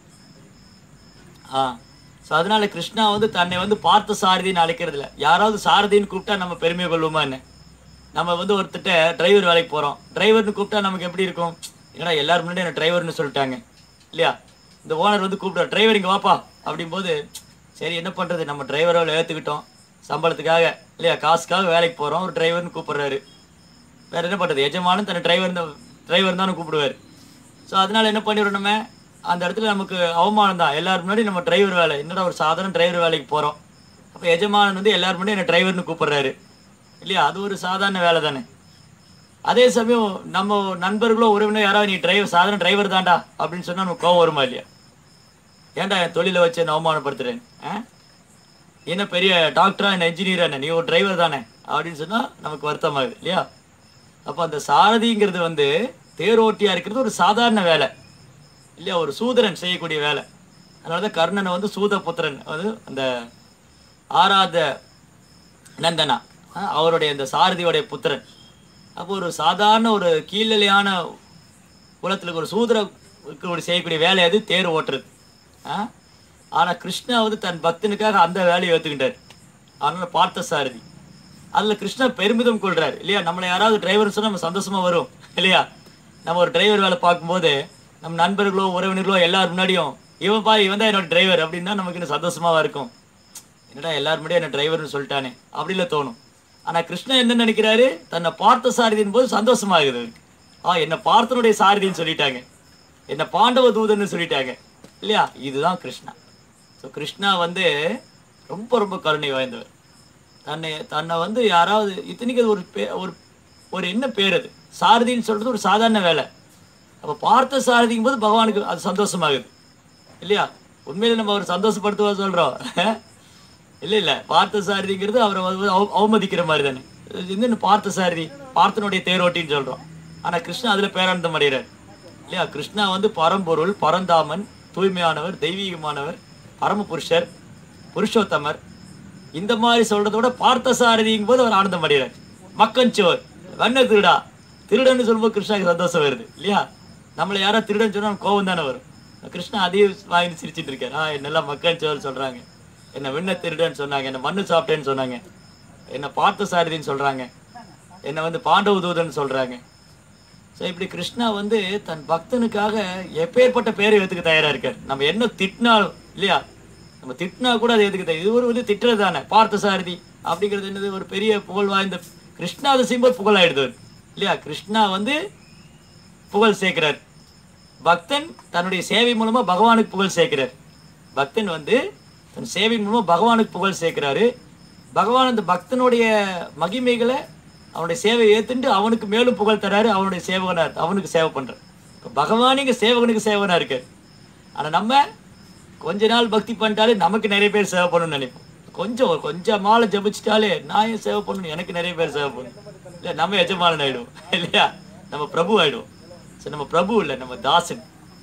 ஆ ஸோ அதனால கிருஷ்ணா வந்து தன்னை வந்து பார்த்த சாரதின்னு அழைக்கிறது இல்ல யாராவது சாரதின்னு கூப்பிட்டா நம்ம பெருமை கொள்வோமா என்ன நம்ம வந்து ஒருத்தட்ட டிரைவர் வேலைக்கு போறோம் டிரைவர்னு கூப்பிட்டா நமக்கு எப்படி இருக்கும் என்னடா எல்லாரும் முன்னாடி என்ன டிரைவர்னு சொல்லிட்டாங்க இல்லையா இந்த ஓனர் வந்து கூப்பிடுற டிரைவர் இங்க வாப்பா அப்படிங்கும்போது சரி என்ன பண்றது நம்ம டிரைவரை ஏத்துக்கிட்டோம் சம்பளத்துக்காக இல்லையா காசுக்காக வேலைக்கு போறோம் ஒரு டிரைவர்னு கூப்பிடுறாரு வேற என்ன பண்றது எஜமானும் தன்னை டிரைவர் தான் டிரைவர் தானே கூப்பிடுவார் ஸோ அதனால என்ன பண்ணிடுறோம் நம்ம அந்த இடத்துல நமக்கு அவமானம் தான் எல்லாரும் முன்னாடி நம்ம டிரைவர் வேலை என்னடா ஒரு சாதாரண டிரைவர் வேலைக்கு போகிறோம் அப்போ எஜமானன் வந்து எல்லாரும் முன்னாடி என்ன டிரைவர்னு கூப்பிடுறாரு இல்லையா அது ஒரு சாதாரண வேலை தானே அதே சமயம் நம்ம நண்பர்களோ உறவினர் யாராவது நீ டிரைவர் சாதாரண டிரைவர் தான்டா அப்படின்னு சொன்னா நமக்கு கோவம் வருமா இல்லையா ஏன்டா என் தொழிலை வச்சு என்ன அவமானப்படுத்துறேன் ஆ என்ன பெரிய டாக்டரா என்ன இன்ஜினியரா என்ன நீ ஒரு டிரைவர் தானே அப்படின்னு சொன்னா நமக்கு வருத்தமாகுது இல்லையா அப்போ அந்த சாரதிங்கிறது வந்து தேரோட்டியா இருக்கிறது ஒரு சாதாரண வேலை இல்லையா ஒரு சூதரன் செய்யக்கூடிய வேலை அதனால தான் கர்ணனை வந்து சூதபுத்திரன் வந்து அந்த ஆராத நந்தனா ஆ, அவருடைய அந்த சாரதியோடைய புத்திரன் அப்போ ஒரு சாதாரண ஒரு கீழ்நிலையான குலத்தில் ஒரு சூதர ஒரு செய்யக்கூடிய வேலை அது தேர் ஓட்டுறது ஆ ஆனால் கிருஷ்ணா வந்து தன் பக்தனுக்காக அந்த வேலையை ஏற்றுக்கிட்டார் அதனால பார்த்த சாரதி அதில் கிருஷ்ணா பெருமிதம் கொள்றாரு இல்லையா நம்மளை யாராவது டிரைவர் சொன்னா நம்ம சந்தோஷமா வரும் இல்லையா நம்ம ஒரு டிரைவர் வேலை பார்க்கும்போது நம்ம நண்பர்களோ உறவினர்களோ எல்லாரும் முன்னாடியும் இவன் பாரு இவன் தான் என்னோட டிரைவர் அப்படின்னா நமக்கு இன்னும் சந்தோஷமாவா இருக்கும் என்னடா எல்லாரும் முன்னாடி என்ன டிரைவர்னு சொல்லிட்டானே அப்படில தோணும் ஆனா கிருஷ்ணன் என்ன நினைக்கிறாரு தன்னை பார்த்த சாரதியின் போது சந்தோஷமாகுது அவருக்கு ஆ என்ன பார்த்தனுடைய சாரதின்னு சொல்லிட்டாங்க என்ன பாண்டவ தூதன்னு சொல்லிட்டாங்க இல்லையா இதுதான் கிருஷ்ணா ஸோ கிருஷ்ணா வந்து ரொம்ப ரொம்ப கருணை வாய்ந்தவர் தன்னை தன்னை வந்து யாராவது இத்தனைக்கு அது ஒரு பே ஒரு ஒரு என்ன பேர் அது சாரதின்னு சொல்றது ஒரு சாதாரண வேலை அப்போ பார்த்த சாரதிங்கும் போது பகவானுக்கு அது சந்தோஷமாகுது இல்லையா உண்மையில நம்ம அவர் சந்தோஷப்படுத்துவா சொல்றோம் இல்லை இல்லை பார்த்த சாரதிங்கிறது அவரை வந்து அவ- அவமதிக்கிற மாதிரி தானே இது இன்னும் பார்த்த சாரதி பார்த்தனுடைய தேரோட்டின்னு சொல்றோம் ஆனா கிருஷ்ணா அதுல பேரானந்தம் அடைகிறார் இல்லையா கிருஷ்ணா வந்து பரம்பொருள் பரந்தாமன் தூய்மையானவர் தெய்வீகமானவர் பரமபுருஷர் புருஷோத்தமர் இந்த மாதிரி சொல்றத விட பார்த்த சாரதிங்கும் போது அவர் ஆனந்தம் அடைகிறார் மக்கஞ்சோர் வண்ண திருடா திருடன்னு சொல்லும்போது கிருஷ்ணாக்கு சந்தோஷம் வருது இல்லையா நம்மளை யாரோ திருடன் சொன்னா கோவம் தானே வரும் கிருஷ்ணா அதையும் வாங்கி சிரிச்சிட்டு இருக்காரு ஆ என்னெல்லாம் மக்கஞ்சோர் சொல்றாங்க என்ன விண்ண திருடன்னு சொன்னாங்க என்ன மண்ணு சாப்பிட்டேன்னு சொன்னாங்க என்ன பார்த்த சாரதின்னு சொல்றாங்க என்ன வந்து பாண்டவ தூதன் சொல்றாங்க ஸோ இப்படி கிருஷ்ணா வந்து தன் பக்தனுக்காக எப்பேற்பட்ட பேரை ஏற்றுக்க தயாரா இருக்கார் நம்ம என்ன திட்டினாலும் இல்லையா நம்ம திட்டினா கூட அதை ஏற்றுக்க தயார் இது ஒரு வந்து திட்டுறது தானே பார்த்த சாரதி அப்படிங்கிறது என்னது ஒரு பெரிய புகழ் வாய்ந்த கிருஷ்ணா அதை செய்யும்போது புகழ் ஆயிடுது அவருக்கு. இல்லையா கிருஷ்ணா வந்து புகழ் சேர்க்கிறார் பக்தன் தன்னுடைய சேவை மூலமா பகவானுக்கு புகழ் சேர்க்கிறார் பக்தன் வந்து தன் சேவை மூலமா பகவானுக்கு புகழ் சேர்க்கிறாரு பகவான் அந்த பக்தனுடைய மகிமைகளை அவனுடைய சேவையை ஏத்துண்டு அவனுக்கு மேலும் புகழ் தராரு அவனுடைய சேவகனா இருக்கு. அவனுக்கு சேவை பண்றார் இப்போ பகவான் இங்க சேவகனுக்கு சேவகனா இருக்காரு ஆனா நம்ம கொஞ்ச நாள் பக்தி பண்ணிட்டாலே நமக்கு நிறைய பேர் சேவை பண்ணணும்னு நினைப்போம் கொஞ்சம் கொஞ்சம் மாலை ஜபிச்சிட்டாலே நான் ஏன் சேவை பண்ணணும் எனக்கு நிறைய பேர் சேவை பண்ணணும் இல்லை நம்ம எஜமானன் ஆயிடுவோம் இல்லையா நம்ம பிரபு ஆயிடுவோம் சரி நம்ம பிரபு இல்லை நம்ம தாசன்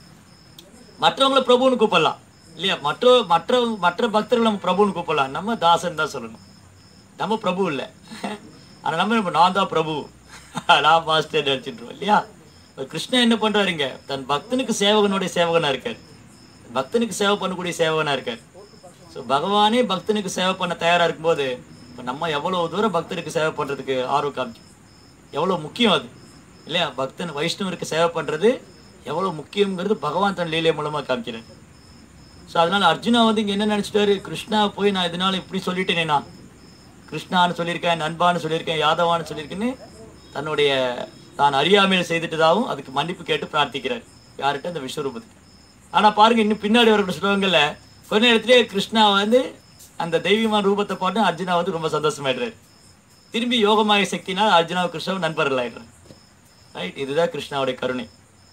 மற்றவங்கள பிரபுன்னு கூப்பிடலாம் இல்லையா மற்ற மற்ற மற்ற பக்தர்கள் நம்ம பிரபுன்னு கூப்பிடலாம் நம்ம தாசன் தான் சொல்லணும் நம்ம பிரபு இல்லை ஆனா நம்ம நம்ம நான் தான் பிரபு நான் மாஸ்டர் நினச்சிட்டுருவோம் இல்லையா இப்ப கிருஷ்ணன் என்ன பண்றாருங்க தன் பக்தனுக்கு சேவகனுடைய சேவகனா இருக்கார் பக்தனுக்கு சேவை பண்ணக்கூடிய சேவகனா இருக்கார் ஸோ பகவானே பக்தனுக்கு சேவை பண்ண தயாரா இருக்கும்போது இப்போ நம்ம எவ்வளவு தூரம் பக்தனுக்கு சேவை பண்றதுக்கு ஆர்வம் காமிக்கும் எவ்வளவு முக்கியம் அது இல்லையா பக்தன் வைஷ்ணவருக்கு சேவை பண்றது எவ்வளவு முக்கியங்கிறது பகவான் தன் லீலை மூலமா காமிக்கிறார் ஸோ அதனால அர்ஜுனா வந்து இங்க என்ன நினைச்சிட்டாரு கிருஷ்ணா போய் நான் இதனால இப்படி சொல்லிட்டேனே நான் கிருஷ்ணான்னு சொல்லியிருக்கேன் நண்பான்னு சொல்லியிருக்கேன் யாதவான்னு சொல்லியிருக்கேன்னு தன்னுடைய தான் அறியாமையில் செய்துட்டதாகவும் அதுக்கு மன்னிப்பு கேட்டு பிரார்த்திக்கிறார் யார்கிட்ட அந்த விஸ்வரூபத்துக்கு ஆனா பாருங்க இன்னும் பின்னாடி வரக்கூடிய ஸ்லோகங்கள்ல கொஞ்ச நேரத்திலேயே கிருஷ்ணா வந்து அந்த தெய்வீகமான ரூபத்தை பார்த்து அர்ஜுனா வந்து ரொம்ப சந்தோஷமாயிடுறாரு திரும்பி யோகமாய சக்தினால் அர்ஜுனாவும் கிருஷ்ணாவும் நண்பர்கள் ஆயிடுறாங்க ரைட் இதுதான் கிருஷ்ணாவுடைய கருணை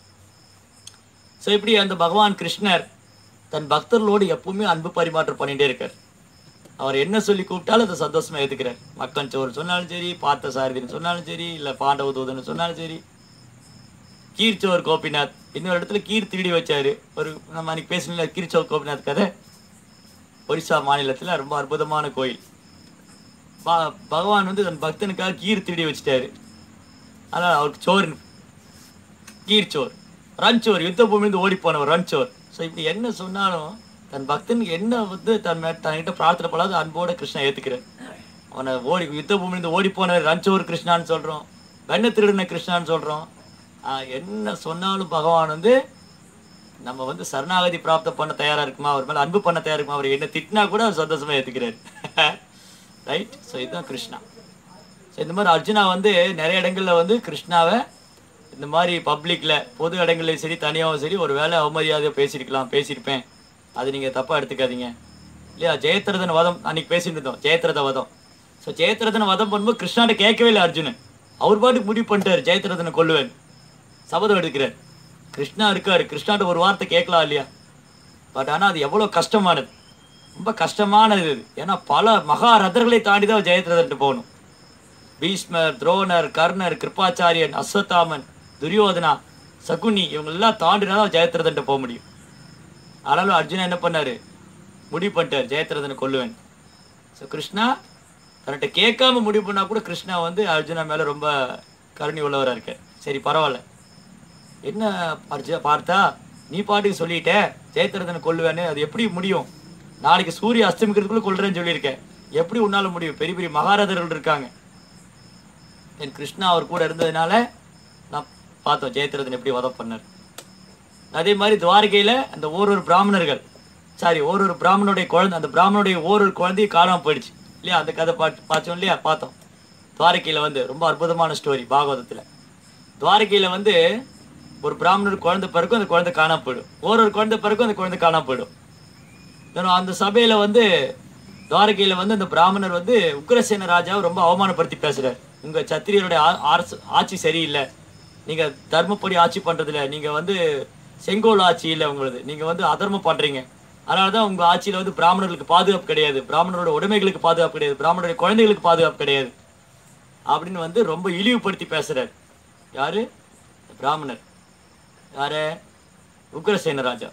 ஸோ இப்படி அந்த பகவான் கிருஷ்ணர் தன் பக்தர்களோடு எப்பவுமே அன்பு பரிமாற்றம் பண்ணிட்டே இருக்கார் அவர் என்ன சொல்லி கூப்பிட்டாலும் அதை சந்தோஷமா ஏத்துக்கிறார் மக்கன் சோறு சொன்னாலும் சரி பார்த்த சாரதின்னு சொன்னாலும் சரி இல்லை பாண்டவ தூதன்னு சொன்னாலும் சரி கீர்ச்சோர் கோபிநாத் இன்னொரு இடத்துல கீர் திருடி வச்சாரு ஒரு நம்ம அன்னைக்கு பேசல கீர்ச்சோர் கோபிநாத் கதை ஒரிசா மாநிலத்துல ரொம்ப அற்புதமான கோயில் ப- பகவான் வந்து தன் பக்தனுக்காக கீர் திருடி வச்சிட்டாரு அதனால் அவருக்கு சோறு கீர் சோர் ரன் சோர் யுத்த பூமியிலிருந்து ஓடி போனவர் ரன் சோர் ஸோ இப்படி என்ன சொன்னாலும் தன் பக்தனுக்கு என்ன வந்து தன் மே தன்கிட்ட பிரார்த்தனை பண்ணாத அன்போட கிருஷ்ணா ஏத்துக்கிறார் அவனை ஓடி யுத்த பூமியிலிருந்து ஓடி போனவர் ரன்சோர் கிருஷ்ணான்னு சொல்றோம் வெண்ண திருடின கிருஷ்ணான்னு சொல்றோம் ஆஹ் என்ன சொன்னாலும் பகவான் வந்து நம்ம வந்து சரணாகதி பிராப்தம் பண்ண தயாரா இருக்குமா அவர் மேல அன்பு பண்ண தயாரா இருக்குமா அவர் என்ன திட்டினா கூட அவர் சந்தோஷமா ஏத்துக்கிறார் ரைட் ஸோ இதுதான் கிருஷ்ணா ஸோ இந்த மாதிரி அர்ஜுனா வந்து நிறைய இடங்கள்ல வந்து கிருஷ்ணாவை இந்த மாதிரி பப்ளிக்ல பொது இடங்கள்லையும் சரி தனியாகவும் சரி ஒரு வேலை அவமரியாதையாக பேசியிருக்கலாம் பேசியிருப்பேன் அது நீங்க தப்பா எடுத்துக்காதீங்க இல்லையா ஜெயத்ரதன் வதம் அன்னைக்கு பேசிட்டு இருந்தோம் ஜெயத்ரத வதம் ஸோ ஜெயத்ரதனை வதம் பண்ணும்போது கிருஷ்ணாட்ட கேட்கவே இல்லை அர்ஜுனன் அவர் பாட்டுக்கு முடிவு பண்ணிட்டார் ஜெயத்ரதனை கொல்லுவேன் சபதம் எடுக்கிறார் கிருஷ்ணா இருக்காரு கிருஷ்ணாட்ட ஒரு வார்த்தை கேட்கலாம் இல்லையா பட் ஆனா அது எவ்வளவு கஷ்டமானது ரொம்ப கஷ்டமானது இது ஏன்னா பல மகாரதர்களை தாண்டி தான் ஜெயத்ரதன்ட்டு போகணும் பீஷ்மர் துரோணர் கர்ணர் கிருபாச்சாரியன் அஸ்வத்தாமன் துரியோதனா சகுனி இவங்க எல்லாம் தாண்டினா தான் ஜெயத்ரதன்ட்ட போக முடியும் ஆனாலும் அர்ஜுனா என்ன பண்ணாரு முடிவு பண்ணிட்டார் ஜெயத்ரதனை கொல்லுவேன் ஸோ கிருஷ்ணா தன்கிட்ட கேட்காம முடிவு பண்ணா கூட கிருஷ்ணா வந்து அர்ஜுனா மேல ரொம்ப கருணை உள்ளவரா இருக்கார் சரி பரவாயில்ல என்ன அர்ஜுனா பார்த்தா நீ பாட்டுக்கு சொல்லிட்ட ஜெயத்ரதனை கொல்லுவேன்னு அது எப்படி முடியும் நாளைக்கு சூரிய அஸ்தமிக்கிறதுக்குள்ள கொல்றேன்னு சொல்லியிருக்கேன் எப்படி உன்னால முடியும் பெரிய பெரிய மகாரதர்கள் இருக்காங்க என் கிருஷ்ணா அவர் கூட இருந்ததுனால நான் பார்த்தோம் ஜெயத்ரதன் எப்படி வதம் பண்ணார் அதே மாதிரி துவாரகையில அந்த ஓரொரு பிராமணர்கள் சாரி ஓரொரு பிராமணனுடைய குழந்தை அந்த பிராமணனுடைய ஓரொரு குழந்தையும் காணாம போயிடுச்சு இல்லையா அந்த கதை பாட்டு பார்த்தோம் இல்லையா பார்த்தோம் துவாரகையில வந்து ரொம்ப அற்புதமான ஸ்டோரி பாகவதத்துல துவாரகையில வந்து ஒரு பிராமணர் குழந்தை பிறக்கும் அந்த குழந்தை காணாம போயிடும் ஓரொரு குழந்தை பிறக்கும் அந்த குழந்தை காணாம போயிடும் then அந்த சபையில வந்து துவாரகையில வந்து அந்த பிராமணர் வந்து உக்ரசேன ராஜாவை ரொம்ப அவமானப்படுத்தி பேசுறார் உங்க சத்திரியருடைய ஆ- அரசு ஆட்சி சரியில்லை நீங்க தர்மப்படி ஆட்சி பண்றதுல நீங்க வந்து செங்கோல் ஆட்சி இல்லை உங்களது நீங்க வந்து அதர்மம் பண்றீங்க அதனாலதான் உங்க ஆட்சியில வந்து பிராமணர்களுக்கு பாதுகாப்பு கிடையாது பிராமணரோட உடைமைகளுக்கு பாதுகாப்பு கிடையாது பிராமணருடைய குழந்தைகளுக்கு பாதுகாப்பு கிடையாது அப்படின்னு வந்து ரொம்ப இழிவுபடுத்தி பேசுறாரு யாரு பிராமணர் யாரு உக்ரசேன ராஜா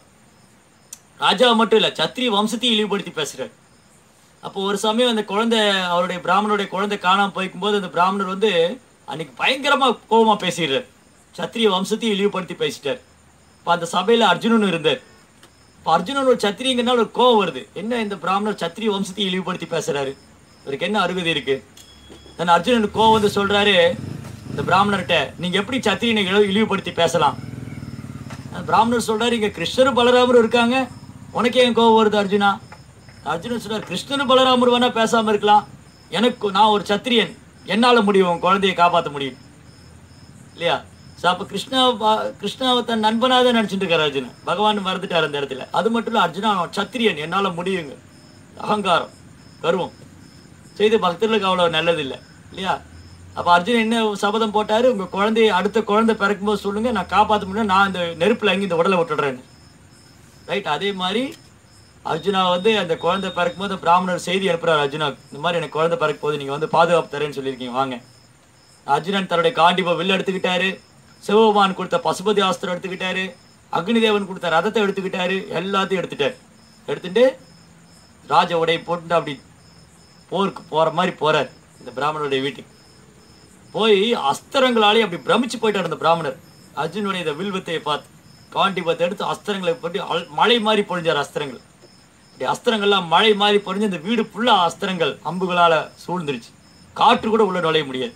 ராஜா மட்டும் இல்ல சத்திரிய வம்சத்தையும் இழிவுபடுத்தி பேசுறாரு அப்போ ஒரு சமயம் அந்த குழந்தை அவருடைய பிராமணருடைய குழந்தை காணாம போய்க்கும்போது அந்த பிராமணர் வந்து அன்னைக்கு பயங்கரமா கோபமா பேசிடுறார் சத்திரிய வம்சத்தையும் இழிவுபடுத்தி பேசிட்டார் இப்போ அந்த சபையில அர்ஜுனன் இருந்தார் இப்போ அர்ஜுனன் ஒரு சத்திரியங்கனால ஒரு கோவம் வருது என்ன இந்த பிராமணர் சத்திரிய வம்சத்தையும் இழிவுபடுத்தி பேசுறாரு இவருக்கு என்ன அருகதை இருக்கு தன் அர்ஜுனனுக்கு கோவம் வந்து சொல்றாரு இந்த பிராமணர்கிட்ட நீங்க எப்படி சத்திரியனை இழி- இழிவுபடுத்தி பேசலாம் அந்த பிராமணர் சொல்றாரு இங்க கிருஷ்ணரும் பலராமரும் இருக்காங்க உனக்கே ஏன் கோவம் வருது அர்ஜுனா அர்ஜுனன் சொல்றாரு கிருஷ்ணரும் பலராமர் வேணா பேசாம இருக்கலாம் எனக்கு நான் ஒரு சத்திரியன் என்னால முடியும் உன் குழந்தையை காப்பாற்ற முடியும் இல்லையா ஸோ அப்போ கிருஷ்ணா கிருஷ்ணாவை தன் நண்பனாக தான் நினச்சிட்டு இருக்காரு அர்ஜுனன் பகவான் மறந்துட்டார் அந்த இடத்துல அது மட்டும் இல்லை அர்ஜுனா அவன் சத்திரியன் என்னால் முடியுங்க அகங்காரம் கர்வம் செய்து பக்தர்களுக்கு அவ்வளோ நல்லது இல்லை இல்லையா அப்போ அர்ஜுனன் என்ன சபதம் போட்டாரு உங்கள் குழந்தைய அடுத்த குழந்தை பிறக்கும்போது சொல்லுங்க நான் காப்பாற்ற முடியும் நான் இந்த நெருப்பில் அங்கே இந்த உடலை விட்டுடுறேன்னு ரைட் அதே மாதிரி அர்ஜுனா வந்து அந்த குழந்தை பிறக்கும்போது பிராமணர் செய்தி அனுப்புறாரு அர்ஜுனா இந்த மாதிரி எனக்கு குழந்தை பிறக்க போது நீங்கள் வந்து பாதுகாப்பு தரேன்னு சொல்லியிருக்கீங்க வாங்க அர்ஜுனன் தன்னுடைய காண்டிப வில் எடுத்துக்கிட்டாரு சிவபெருமான் கொடுத்த பசுபதி ஆஸ்திரம் எடுத்துக்கிட்டாரு அக்னி தேவன் கொடுத்த ரதத்தை எடுத்துக்கிட்டாரு எல்லாத்தையும் எடுத்துட்டாரு எடுத்துட்டு ராஜ உடை போட்டு அப்படி போருக்கு போற மாதிரி போறார் இந்த பிராமணருடைய வீட்டுக்கு போய் அஸ்திரங்களாலே அப்படி பிரமிச்சு போயிட்டார் அந்த பிராமணர் அர்ஜுனுடைய இந்த வில்வத்தையை பார்த்து காண்டிபத்தை எடுத்து அஸ்திரங்களை போட்டு அல்- மழை மாதிரி பொழிஞ்சார் அஸ்திரங்கள் இப்படி அஸ்திரங்கள்லாம் மழை மாதிரி பொழிஞ்சு இந்த வீடு ஃபுல்லா அஸ்திரங்கள் அம்புகளால சூழ்ந்துருச்சு காற்று கூட உள்ள நுழைய முடியாது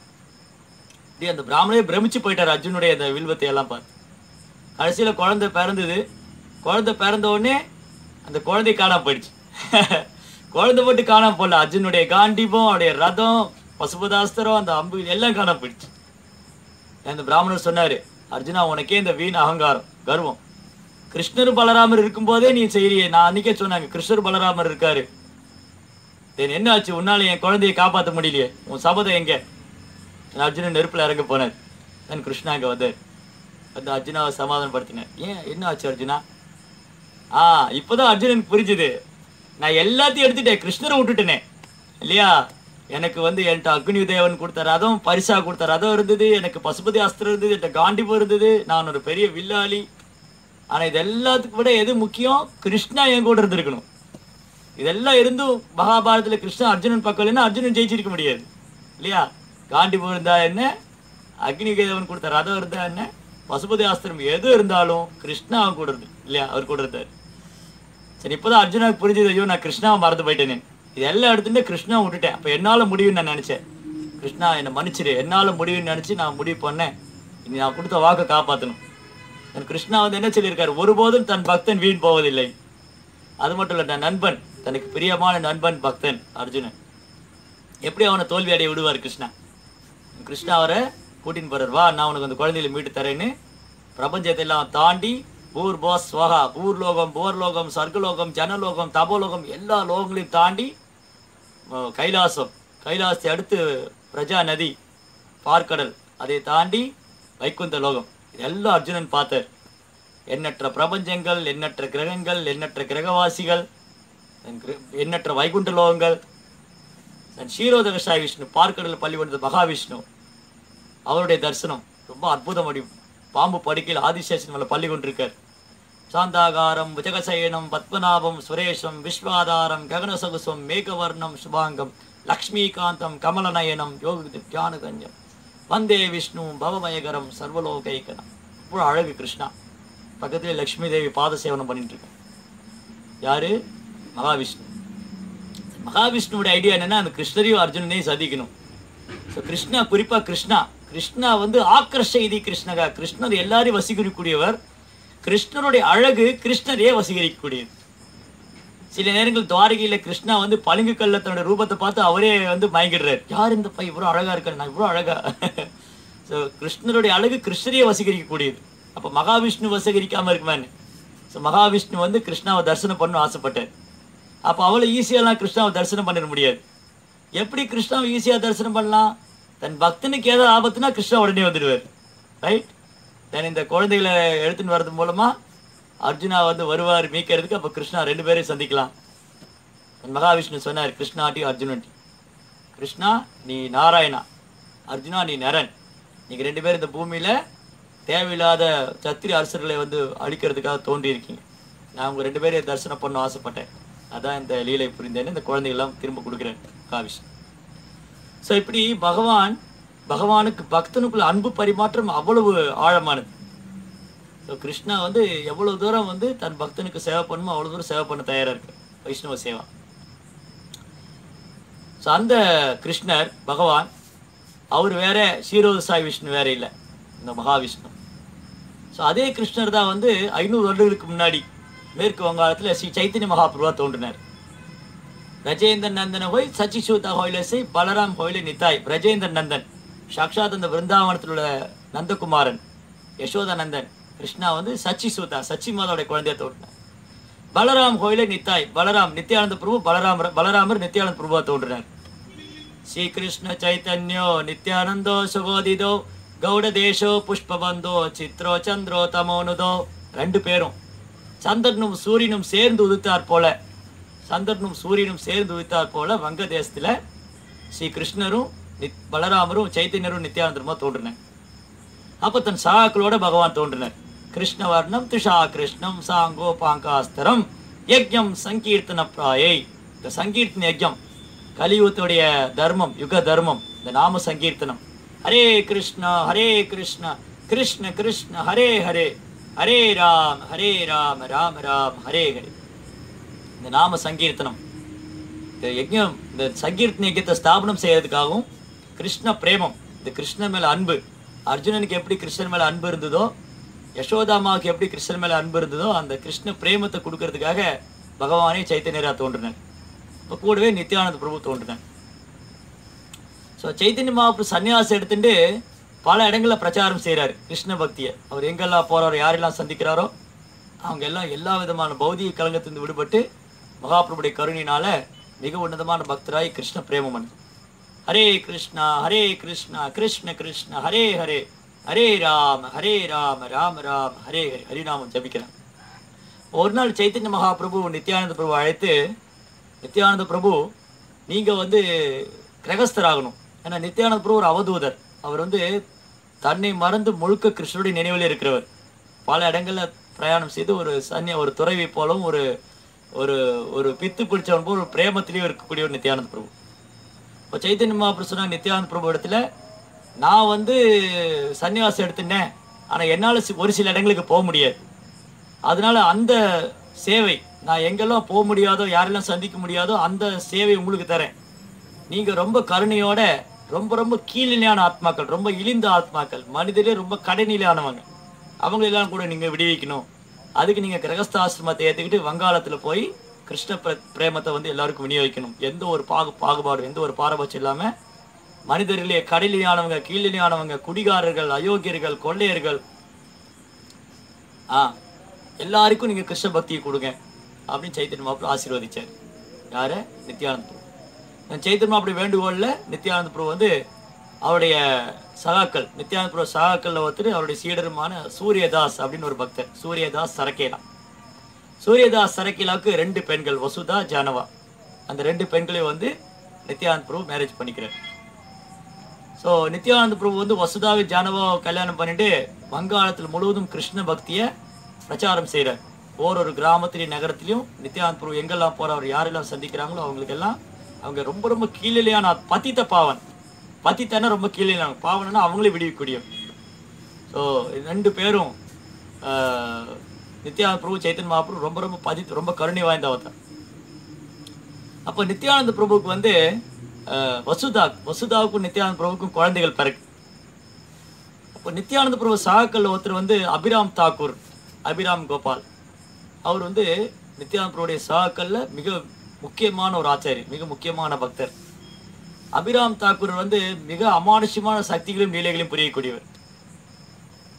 இப்படி அந்த பிராமணரே பிரமிச்சு போயிட்டார் அர்ஜுனுடைய அந்த வில்வத்தை எல்லாம் பார்த்து கடைசியில குழந்தை பிறந்தது குழந்தை பிறந்த உடனே அந்த குழந்தை காணாம போயிடுச்சு குழந்தை மட்டும் காணாம போடல அர்ஜுனுடைய காண்டிபம் அவருடைய ரதம் பசுபதாஸ்திரம் அந்த அம்பு எல்லாம் காணாம போயிடுச்சு அந்த பிராமணர் சொன்னாரு அர்ஜுனா உனக்கே இந்த வீண் அகங்காரம் கர்வம் கிருஷ்ணர் பலராமர் இருக்கும்போதே நீ செய்யறியே நான் அன்னைக்கே சொன்னாங்க கிருஷ்ணர் பலராமர் இருக்காரு தென் என்ன ஆச்சு உன்னால என் குழந்தையை காப்பாற்ற முடியலையே உன் சபதம் எங்க நான் அர்ஜுனன் நெருப்புல இறங்க போனார் நான் கிருஷ்ணா அங்க வந்தார் அந்த அர்ஜுனாவை சமாதானப்படுத்தினேன் ஏன் என்ன ஆச்சு அர்ஜுனா ஆ இப்போதான் அர்ஜுனனுக்கு புரிஞ்சுது நான் எல்லாத்தையும் எடுத்துட்டேன் கிருஷ்ணரை விட்டுட்டேனே இல்லையா எனக்கு வந்து என்கிட்ட அக்னி தேவன் கொடுத்த ரதம் பரிசா கொடுத்த ரதம் இருந்தது எனக்கு பசுபதி அஸ்திரம் இருந்தது என்கிட்ட காண்டிபம் இருந்தது நான் ஒரு பெரிய வில்லாளி ஆனா இது எல்லாத்துக்கும் விட எது முக்கியம் கிருஷ்ணா என் கூட இருந்திருக்கணும் இதெல்லாம் இருந்தும் மகாபாரதத்துல கிருஷ்ணா அர்ஜுனன் பக்கம் இல்லைன்னா அர்ஜுனன் ஜெயிச்சிருக்க முடியாது இல்லையா காண்டிபம் இருந்தா என்ன அக்னி தேவன் கொடுத்த ரதம் இருந்தா என்ன பசுபதி ஆஸ்திரம் எது இருந்தாலும் கிருஷ்ணா அவன் கூட இருந்து இல்லையா அவர் கூட இருந்தார் சரி இப்போதான் அர்ஜுனாவுக்கு புரிஞ்சது ஐயோ நான் கிருஷ்ணாவை மறந்து போயிட்டேனே இது எல்லாம் எடுத்துட்டு கிருஷ்ணா விட்டுட்டேன் அப்போ என்னால் முடியும்னு நான் நினச்சேன் கிருஷ்ணா என்னை மன்னிச்சிரு என்னால் முடியும்னு நினச்சி நான் முடிவு பண்ணேன் இனி நான் கொடுத்த வாக்கை காப்பாற்றணும் என் கிருஷ்ணா வந்து என்ன சொல்லியிருக்காரு ஒருபோதும் தன் பக்தன் வீண் போவதில்லை அது மட்டும் இல்லை தன் நண்பன் தனக்கு பிரியமான நண்பன் பக்தன் அர்ஜுனன் எப்படி அவனை தோல்வி அடைய விடுவார் கிருஷ்ணா கிருஷ்ணா அவரை கூட்டின்னு போறார் வா நான் உனக்கு அந்த குழந்தையில மீட்டு தரேன்னு பிரபஞ்சத்தை எல்லாம் தாண்டி பூர் போஸ் ஸ்வகா பூர்லோகம் போர்லோகம் சர்க்கலோகம் ஜனலோகம் தபோலோகம் எல்லா லோகங்களையும் தாண்டி அஹ், கைலாசம் கைலாசத்தை அடுத்து பிரஜா நதி பார்க்கடல் அதை தாண்டி வைகுந்த லோகம் இதெல்லாம் அர்ஜுனன் பார்த்தார் எண்ணற்ற பிரபஞ்சங்கள் எண்ணற்ற கிரகங்கள் எண்ணற்ற கிரகவாசிகள் என் எண்ணற்ற வைகுண்ட லோகங்கள் தன் ஷீரோதக சாய் விஷ்ணு பார்க்கடலில் பள்ளி கொண்டது மகாவிஷ்ணு அவருடைய தரிசனம் ரொம்ப அற்புதம் அடி பாம்பு படுக்கையில் ஆதிசேஷன் மேல பள்ளி கொண்டிருக்கார் சாந்தாகாரம் புஜகசயனம் பத்மநாபம் சுரேஷம் விஸ்வாதாரம் ககனசகுசம் மேகவர்ணம் சுபாங்கம் லக்ஷ்மிகாந்தம் கமலநயனம் யோகி தியானகஞ்சம் வந்தே விஷ்ணு பவமயகரம் சர்வலோகைக்கனம் இவ்வளோ அழகு கிருஷ்ணா பக்கத்திலே லக்ஷ்மி தேவி பாத சேவனம் பண்ணிட்டு இருக்கேன் யாரு மகாவிஷ்ணு மகாவிஷ்ணுவோட ஐடியா என்னன்னா அந்த கிருஷ்ணரையும் அர்ஜுனனையும் சதிக்கணும் ஸோ கிருஷ்ணா குறிப்பா கிருஷ்ணா கிருஷ்ணா வந்து ஆக்கர்ஷ இது கிருஷ்ணகா கிருஷ்ணர் எல்லாரையும் வசீகரிக்கக்கூடியவர் கிருஷ்ணருடைய அழகு கிருஷ்ணரையே வசீகரிக்கக்கூடியது சில நேரங்கள் துவாரகையில கிருஷ்ணா வந்து பளிங்கு கல்ல தன்னோட ரூபத்தை பார்த்து அவரே வந்து மயங்கிடுறாரு யார் இந்த பையன் இவ்வளோ அழகா இருக்காரு நான் இவ்வளோ அழகா ஸோ கிருஷ்ணருடைய அழகு கிருஷ்ணரையே வசீகரிக்கக்கூடியது அப்போ மகாவிஷ்ணு வசீகரிக்காம இருக்குமான்னு ஸோ மகாவிஷ்ணு வந்து கிருஷ்ணாவை தரிசனம் பண்ண ஆசைப்பட்டார் அப்போ அவ்வளோ ஈஸியாலாம் கிருஷ்ணாவை தரிசனம் பண்ணிட முடியாது எப்படி கிருஷ்ணாவை ஈஸியாக தரிசனம் பண்ணலாம் தன் பக்தனுக்கு ஏதாவது ஆபத்துனா கிருஷ்ணா உடனே வந்துடுவார் ரைட் தென் இந்த குழந்தைகளை எடுத்துன்னு வர்றது மூலமாக அர்ஜுனா வந்து வருவார் மீட்கிறதுக்கு அப்போ கிருஷ்ணா ரெண்டு பேரையும் சந்திக்கலாம் மகாவிஷ்ணு சொன்னார் கிருஷ்ணாட்டி அர்ஜுனன்ட்டி கிருஷ்ணா நீ நாராயணா அர்ஜுனா நீ நரன் நீங்கள் ரெண்டு பேரும் இந்த பூமியில் தேவையில்லாத சத்திரி அரசர்களை வந்து அழிக்கிறதுக்காக தோன்றியிருக்கீங்க நான் உங்கள் ரெண்டு பேரையும் தரிசனம் பண்ண ஆசைப்பட்டேன் அதான் இந்த லீலை புரிந்தேன்னு இந்த குழந்தைகள்லாம் திரும்ப கொடுக்குறேன் மகாவிஷ்ணு ஸோ இப்படி பகவான் பகவானுக்கு பக்தனுக்குள்ள அன்பு பரிமாற்றம் அவ்வளவு ஆழமானது ஸோ கிருஷ்ணா வந்து எவ்வளோ தூரம் வந்து தன் பக்தனுக்கு சேவை பண்ணுமோ அவ்வளோ தூரம் சேவை பண்ண தயாராக இருக்கு வைஷ்ணவ சேவா ஸோ அந்த கிருஷ்ணர் பகவான் அவர் வேற ஸ்ரீரோத சாய் விஷ்ணு வேற இல்லை இந்த மகாவிஷ்ணு ஸோ அதே கிருஷ்ணர் தான் வந்து ஐநூறு வருடங்களுக்கு முன்னாடி மேற்கு வங்காளத்தில் ஸ்ரீ சைத்தன்ய மகாபிரபா தோன்றினார் பிரஜேந்திரன் நந்தன ஹோய் சச்சிசூதா ஹோயிலசை பலராம் ஹோயில நித்தாய் பிரஜேந்திரன் நந்தன் சாக்ஷாத் அந்த பிருந்தாவனத்தில் உள்ள நந்தகுமாரன் யசோதானந்தன் கிருஷ்ணா வந்து சச்சிசூதா சச்சி மாதாவுடைய குழந்தைய தோன்றினார் பலராம் கோயிலே நித்தாய் பலராம் நித்யானந்த பிரபு பலராமர் பலராமர் நித்யானந்த பிரபுவா தோன்றினார் ஸ்ரீகிருஷ்ண சைத்தன்யோ நித்யானந்தோ சுகோதிதோ கௌடதேசோ புஷ்பபந்தோ சித்ரோ சந்திரோ தமோனுதோ ரெண்டு பேரும் சந்திரனும் சூரியனும் சேர்ந்து உதித்தார் போல சந்திரனும் சூரியனும் சேர்ந்து உதித்தார் போல வங்க தேசத்துல ஸ்ரீ கிருஷ்ணரும் நித் பலராமரும் சைத்தன்யரும் நித்யானந்தருமா தோன்றினார் அப்போ தன் சகாக்களோட பகவான் தோன்றினார் கிருஷ்ணவர்ணம் துஷா கிருஷ்ணம் சாங்கோ பாங்காஸ்தரம் யஜ்யம் சங்கீர்த்தன பிராயை இந்த சங்கீர்த்தன யஜ்யம் கலியுகத்துடைய தர்மம் யுக தர்மம் இந்த நாம சங்கீர்த்தனம் ஹரே கிருஷ்ணா ஹரே கிருஷ்ணா கிருஷ்ண கிருஷ்ண ஹரே ஹரே ஹரே ராம் ஹரே ராம் ராம் ராம் ஹரே ஹரே இந்த நாம சங்கீர்த்தனம் இந்த யஜ்யம் இந்த சங்கீர்த்தன யஜ்யத்தை ஸ்தாபனம் செய்யறதுக்காகவும் கிருஷ்ண பிரேமம் இந்த கிருஷ்ணன் மேல அன்பு அர்ஜுனனுக்கு எப்படி கிருஷ்ணன் மேல அன்பு இருந்ததோ யசோதாமாவுக்கு எப்படி கிருஷ்ணன் மேல அன்பு இருந்ததோ அந்த கிருஷ்ண பிரேமத்தை கொடுக்கறதுக்காக பகவானே சைத்தன்யரா தோன்றினார் இப்போ கூடவே நித்யானந்த பிரபு தோன்றினார் ஸோ சைத்தன்ய மகாபிரபு சன்னியாசம் எடுத்துட்டு பல இடங்களில் பிரச்சாரம் செய்கிறார் கிருஷ்ண பக்தியை அவர் எங்கெல்லாம் போறாரோ யாரெல்லாம் சந்திக்கிறாரோ அவங்க எல்லாம் எல்லா விதமான பௌதிக கலங்கத்திலிருந்து விடுபட்டு மகாபிரபுடைய கருணினால மிக உன்னதமான பக்தராய் கிருஷ்ண பிரேமமன் ஹரே கிருஷ்ணா ஹரே கிருஷ்ணா கிருஷ்ண கிருஷ்ண ஹரே ஹரே ஹரே ராம ஹரே ராம ராம ராம ஹரே ஹரே ஹரிநாமம் ஜபிக்கிறான் ஒரு நாள் சைத்தன்ய மகாபிரபு நித்யானந்த பிரபு அழைத்து நித்யானந்த பிரபு நீங்க வந்து கிரகஸ்தராகணும் ஏன்னா நித்யானந்த பிரபு ஒரு அவதூதர் அவர் வந்து தன்னை மறந்து முழுக்க கிருஷ்ணருடைய நினைவில் இருக்கிறவர் பல இடங்கள்ல பிரயாணம் செய்து ஒரு சன்னிய ஒரு துறவி போலவும் ஒரு ஒரு ஒரு பித்து பிடிச்சவன் போல் ஒரு பிரேமத்திலையும் இருக்கக்கூடிய ஒரு நித்யானந்த பிரபு இப்போ சைத்தன்ய மகாபிரபு சொன்னாங்க நித்யானந்த பிரபு இடத்துல நான் வந்து சன்னியாசம் எடுத்துட்டேன் ஆனால் என்னால் சி- ஒரு சில இடங்களுக்கு போக முடியாது அதனால அந்த சேவை நான் எங்கெல்லாம் போக முடியாதோ யாரெல்லாம் சந்திக்க முடியாதோ அந்த சேவை உங்களுக்கு தரேன் நீங்க ரொம்ப கருணையோட ரொம்ப ரொம்ப கீழ்நிலையான ஆத்மாக்கள் ரொம்ப இழிந்த ஆத்மாக்கள் மனிதரே ரொம்ப கடைநிலையானவங்க அவங்களெல்லாம் கூட நீங்க விடுவிக்கணும் அதுக்கு நீங்க கிரகஸ்த ஆசிரமத்தை ஏத்துக்கிட்டு வங்காளத்துல போய் கிருஷ்ண பிர- பிரேமத்தை வந்து எல்லாருக்கும் விநியோகிக்கணும் எந்த ஒரு பாகு பாகுபாடு எந்த ஒரு பாரபட்சம் இல்லாம மனிதர்களே கடைநிலையானவங்க கீழ்நிலையானவங்க குடிகாரர்கள் அயோக்கியர்கள் கொள்ளையர்கள் ஆ எல்லாருக்கும் நீங்க கிருஷ்ண பக்தியை கொடுங்க அப்படின்னு சைத்தன்ய மாப்பிள்ள ஆசீர்வதிச்சார் யார நித்யானந்த பிரபு அந்த சைத்தன்ய மாப்பிள்ளை வேண்டுகோளில் நித்யானந்த பிரபு வந்து அவருடைய சகாக்கள் நித்யானந்த பிரபு சகாக்கள்ல ஒருத்தர் அவருடைய சீடருமான சூரியதாஸ் அப்படின்னு ஒரு பக்தர் சூரியதாஸ் சரக்கேலா சூரியதாஸ் சரக்கேலாவுக்கு ரெண்டு பெண்கள் வசுதா ஜானவா அந்த ரெண்டு பெண்களையும் வந்து நித்யானந்த பிரபு மேரேஜ் பண்ணிக்கிறார் ஸோ நித்யானந்த பிரபு வந்து வசுதாவை ஜானவாவை கல்யாணம் பண்ணிட்டு வங்காளத்தில் முழுவதும் கிருஷ்ண பக்தியை பிரச்சாரம் செய்கிறார் ஓரொரு கிராமத்திலையும் நகரத்திலையும் நித்யானந்த பிரபு எங்கெல்லாம் போறவர் யாரெல்லாம் சந்திக்கிறாங்களோ அவங்களுக்கெல்லாம் அவங்க ரொம்ப ரொம்ப கீழிலையான பதித்த பாவன் பதித்தனா ரொம்ப கீழிலையான பாவனா அவங்களே விடுவிக்கூடிய ஸோ ரெண்டு பேரும் ஆஹ், நித்யானந்த பிரபு சைத்தன்ய மகாபிரபு ரொம்ப ரொம்ப பதித்து ரொம்ப கருணை வாய்ந்தவர் தான் அப்போ நித்யானந்த பிரபுவுக்கு வந்து அஹ், வசுதா வசுதாவுக்கும் நித்யானந்த பிரபுவுக்கும் குழந்தைகள் பிறகு அப்போ நித்யானந்த பிரபு சகாக்கள் ஒருத்தர் வந்து அபிராம் தாக்கூர் அபிராம் கோபால் அவர் வந்து நித்யானந்த பிரபுடைய சகாக்கள்ல மிக முக்கியமான ஒரு ஆச்சாரி மிக முக்கியமான பக்தர் அபிராம் தாக்கூர் வந்து மிக அமானுஷ்யமான சக்திகளையும் லீலைகளையும் புரியக்கூடியவர்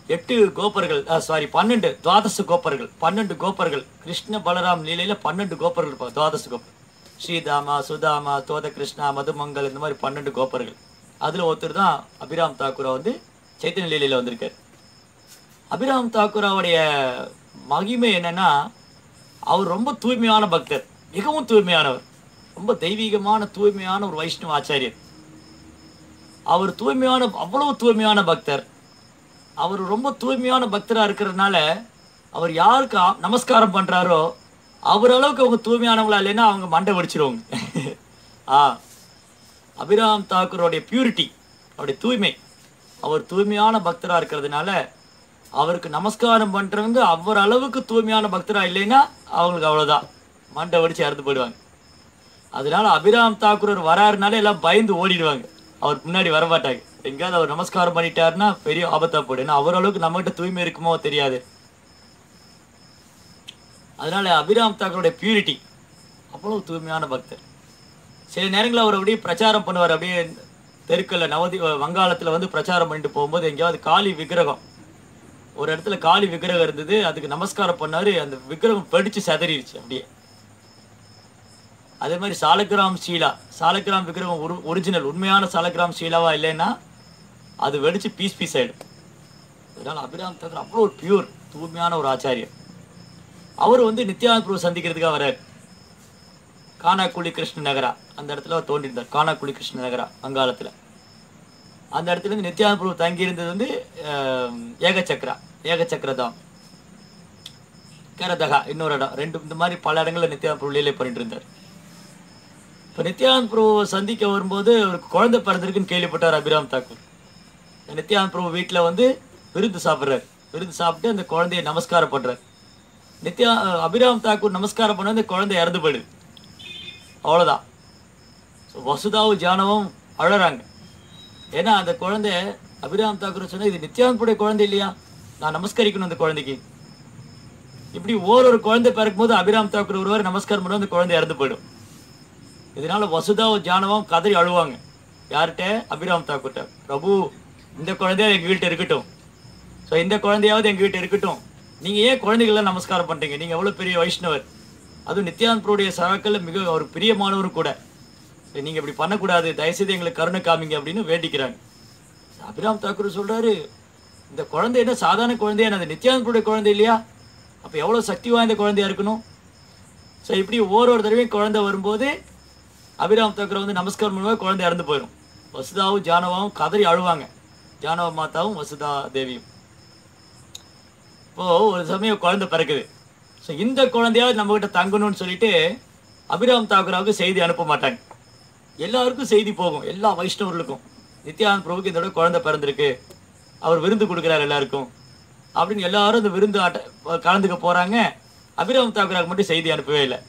எட்டு கோப்பர்கள் சாரி பன்னெண்டு துவாதச கோப்பர்கள் பன்னெண்டு கோப்பர்கள் கிருஷ்ண பலராம் லீலையில பன்னெண்டு கோப்பர்கள் இருப்பாங்க துவாதச கோப்பர் ஸ்ரீதாமா சுதாமா தோத கிருஷ்ணா மதுமங்கல் இந்த மாதிரி பன்னெண்டு கோப்பர்கள் அதுல ஒருத்தர் தான் அபிராம் தாக்கூரா வந்து சைத்தன்ய லீலையில வந்திருக்காரு அபிராம் தாக்கூராவுடைய மகிமை என்னன்னா அவர் ரொம்ப தூய்மையான பக்தர் மிகவும் தூய்மையானவர் ரொம்ப தெய்வீகமான தூய்மையான ஒரு வைஷ்ணவ ஆச்சாரியர் அவர் தூய்மையான அவ்வளவு தூய்மையான பக்தர் அவர் ரொம்ப தூய்மையான பக்தரா இருக்கிறதுனால அவர் யாருக்கு ஆ- நமஸ்காரம் பண்றாரோ அவர் அளவுக்கு அவங்க தூய்மையானவங்களா இல்லைன்னா அவங்க மண்டை வெடிச்சிருவாங்க ஆ அபிராம் தாக்கூரோடைய பியூரிட்டி அவருடைய தூய்மை அவர் தூய்மையான பக்தரா இருக்கிறதுனால அவருக்கு நமஸ்காரம் பண்றவங்க அவர் அளவுக்கு தூய்மையான பக்தரா இல்லைன்னா அவங்களுக்கு அவ்வளவுதான் மண்டை வெடிச்சு இறந்து போயிடுவாங்க அதனால அபிராம் தாக்கூர் வராருனால எல்லாம் பயந்து ஓடிடுவாங்க அவர் முன்னாடி வரமாட்டாங்க எங்கேயாவது அவர் நமஸ்காரம் பண்ணிட்டாருன்னா பெரிய ஆபத்தா போயிடும் ஏன்னா அவர் அளவுக்கு நம்மகிட்ட தூய்மை இருக்குமோ தெரியாது அதனால அபிராம் தாக்கூருடைய பியூரிட்டி அவ்வளவு தூய்மையான பக்தர் சில நேரங்களில் அவர் அப்படியே பிரச்சாரம் பண்ணுவார் அப்படியே தெருக்கல்ல நவதி வங்காளத்துல வந்து பிரச்சாரம் பண்ணிட்டு போகும்போது எங்கேயாவது காளி விக்கிரகம் ஒரு இடத்துல காளி விக்கிரகம் இருந்தது அதுக்கு நமஸ்காரம் பண்ணாரு அந்த விக்கிரகம் வெடிச்சு செதறிடுச்சு அப்படியே அதே மாதிரி சாலக்கிராம் ஷீலா சாலக்கிராம் விக்கிரகம் ஒரு ஒரிஜினல் உண்மையான சாலக்கிராம் ஷீலாவா இல்லைன்னா அது வெடிச்சு பீஸ் பீஸ் ஆயிடும் அதனால அபிராம் தகர் அவ்வளோ ஒரு பியூர் தூய்மையான ஒரு ஆச்சாரியர் அவர் வந்து நித்யானந்த பிரபு சந்திக்கிறதுக்காக வர்றார் கானாக்குழி கிருஷ்ண நகரா அந்த இடத்துல அவர் தோன்றியிருந்தார் கானாக்குழி கிருஷ்ண நகரா வங்காளத்துல அந்த இடத்துல இருந்து நித்யானந்த பிரபு தங்கி இருந்தது வந்து அஹ், ஏகச்சக்ரா ஏகச்சக்ரதாம் கேரதகா இன்னொரு இடம் ரெண்டு இந்த மாதிரி பல இடங்கள்ல நித்யானந்த பிரபு லீலை பண்ணிட்டு இருந்தார் இப்போ நித்யானந்த பிரபுவை சந்திக்க வரும்போது அவருக்கு குழந்தை பிறந்திருக்குன்னு கேள்விப்பட்டார் அபிராம் தாக்கூர் நித்யானந்த பிரபு வீட்டில் வந்து விருந்து சாப்பிட்றாரு விருந்து சாப்பிட்டு அந்த குழந்தைய நமஸ்காரம் பண்றாரு நித்யா அபிராம் தாக்கூர் நமஸ்காரம் பண்ண அந்த குழந்தை இறந்து போயிடுது அவ்வளோதான் ஸோ வசுதாவும் ஜானவும் அழறாங்க ஏன்னா அந்த குழந்தை அபிராம் தாக்கூர் சொன்னா இது நித்யானந்துடைய குழந்தை இல்லையா நான் நமஸ்கரிக்கணும் அந்த குழந்தைக்கு இப்படி ஓரொரு குழந்தை பிறக்கும்போது அபிராம் தாக்கூர் ஒருவர் நமஸ்காரம் பண்ணுவோம் அந்த குழந்தை இறந்து போயிடும் இதனால வசுதாவும் ஜானவும் கதறி அழுவாங்க யார்கிட்ட அபிராம் தாக்கூர்ட்ட பிரபு இந்த குழந்தைய எங்க வீட்டு இருக்கட்டும் ஸோ இந்த குழந்தையாவது எங்க வீட்டு இருக்கட்டும் நீங்க ஏன் குழந்தைகள்லாம் நமஸ்காரம் பண்றீங்க நீங்க எவ்வளவு பெரிய வைஷ்ணவர் அதுவும் நித்யானந்த் பிரபுடைய சகாக்கள் மிக ஒரு பிரியமானவரும் கூட சரி, நீங்க இப்படி பண்ணக்கூடாது தயவுசெய்து எங்களுக்கு கருணை காமிங்க அப்படின்னு வேண்டிக்கிறாங்க அபிராம் தாக்கூர் சொல்றாரு இந்த குழந்தை என்ன சாதாரண குழந்தையா அது நித்யானந்த் பிரபுடைய குழந்தை இல்லையா அப்ப எவ்வளவு சக்தி வாய்ந்த குழந்தையா இருக்கணும் ஸோ இப்படி ஒவ்வொரு தடவையும் குழந்தை வரும்போது அபிராம் தாக்கூர் வந்து நமஸ்காரம் பண்ணுவாங்க குழந்தை இறந்து போயிடும் வசுதாவும் ஜானவாவும் கதறி அழுவாங்க ஜானவ மாதாவும் வசுதா தேவியும் இப்போ ஒரு சமயம் குழந்தை பிறக்குது ஸோ இந்த குழந்தையாவது நம்ம கிட்ட தங்கணும்னு சொல்லிட்டு அபிராம் தாக்கூராவுக்கு செய்தி அனுப்ப மாட்டாங்க எல்லாருக்கும் செய்தி போகும் எல்லா வைஷ்ணவர்களுக்கும் நித்யானந்த் பிரபுக்கு இந்த தடவை குழந்தை பிறந்திருக்கு அவர் விருந்து கொடுக்குறாரு எல்லாருக்கும் அப்படின்னு எல்லாரும் இந்த விருந்து ஆட்ட கலந்துக்க போறாங்க அபிராம் தாக்கூராவுக்கு மட்டும் செய்தி அனுப்பவே இல்லை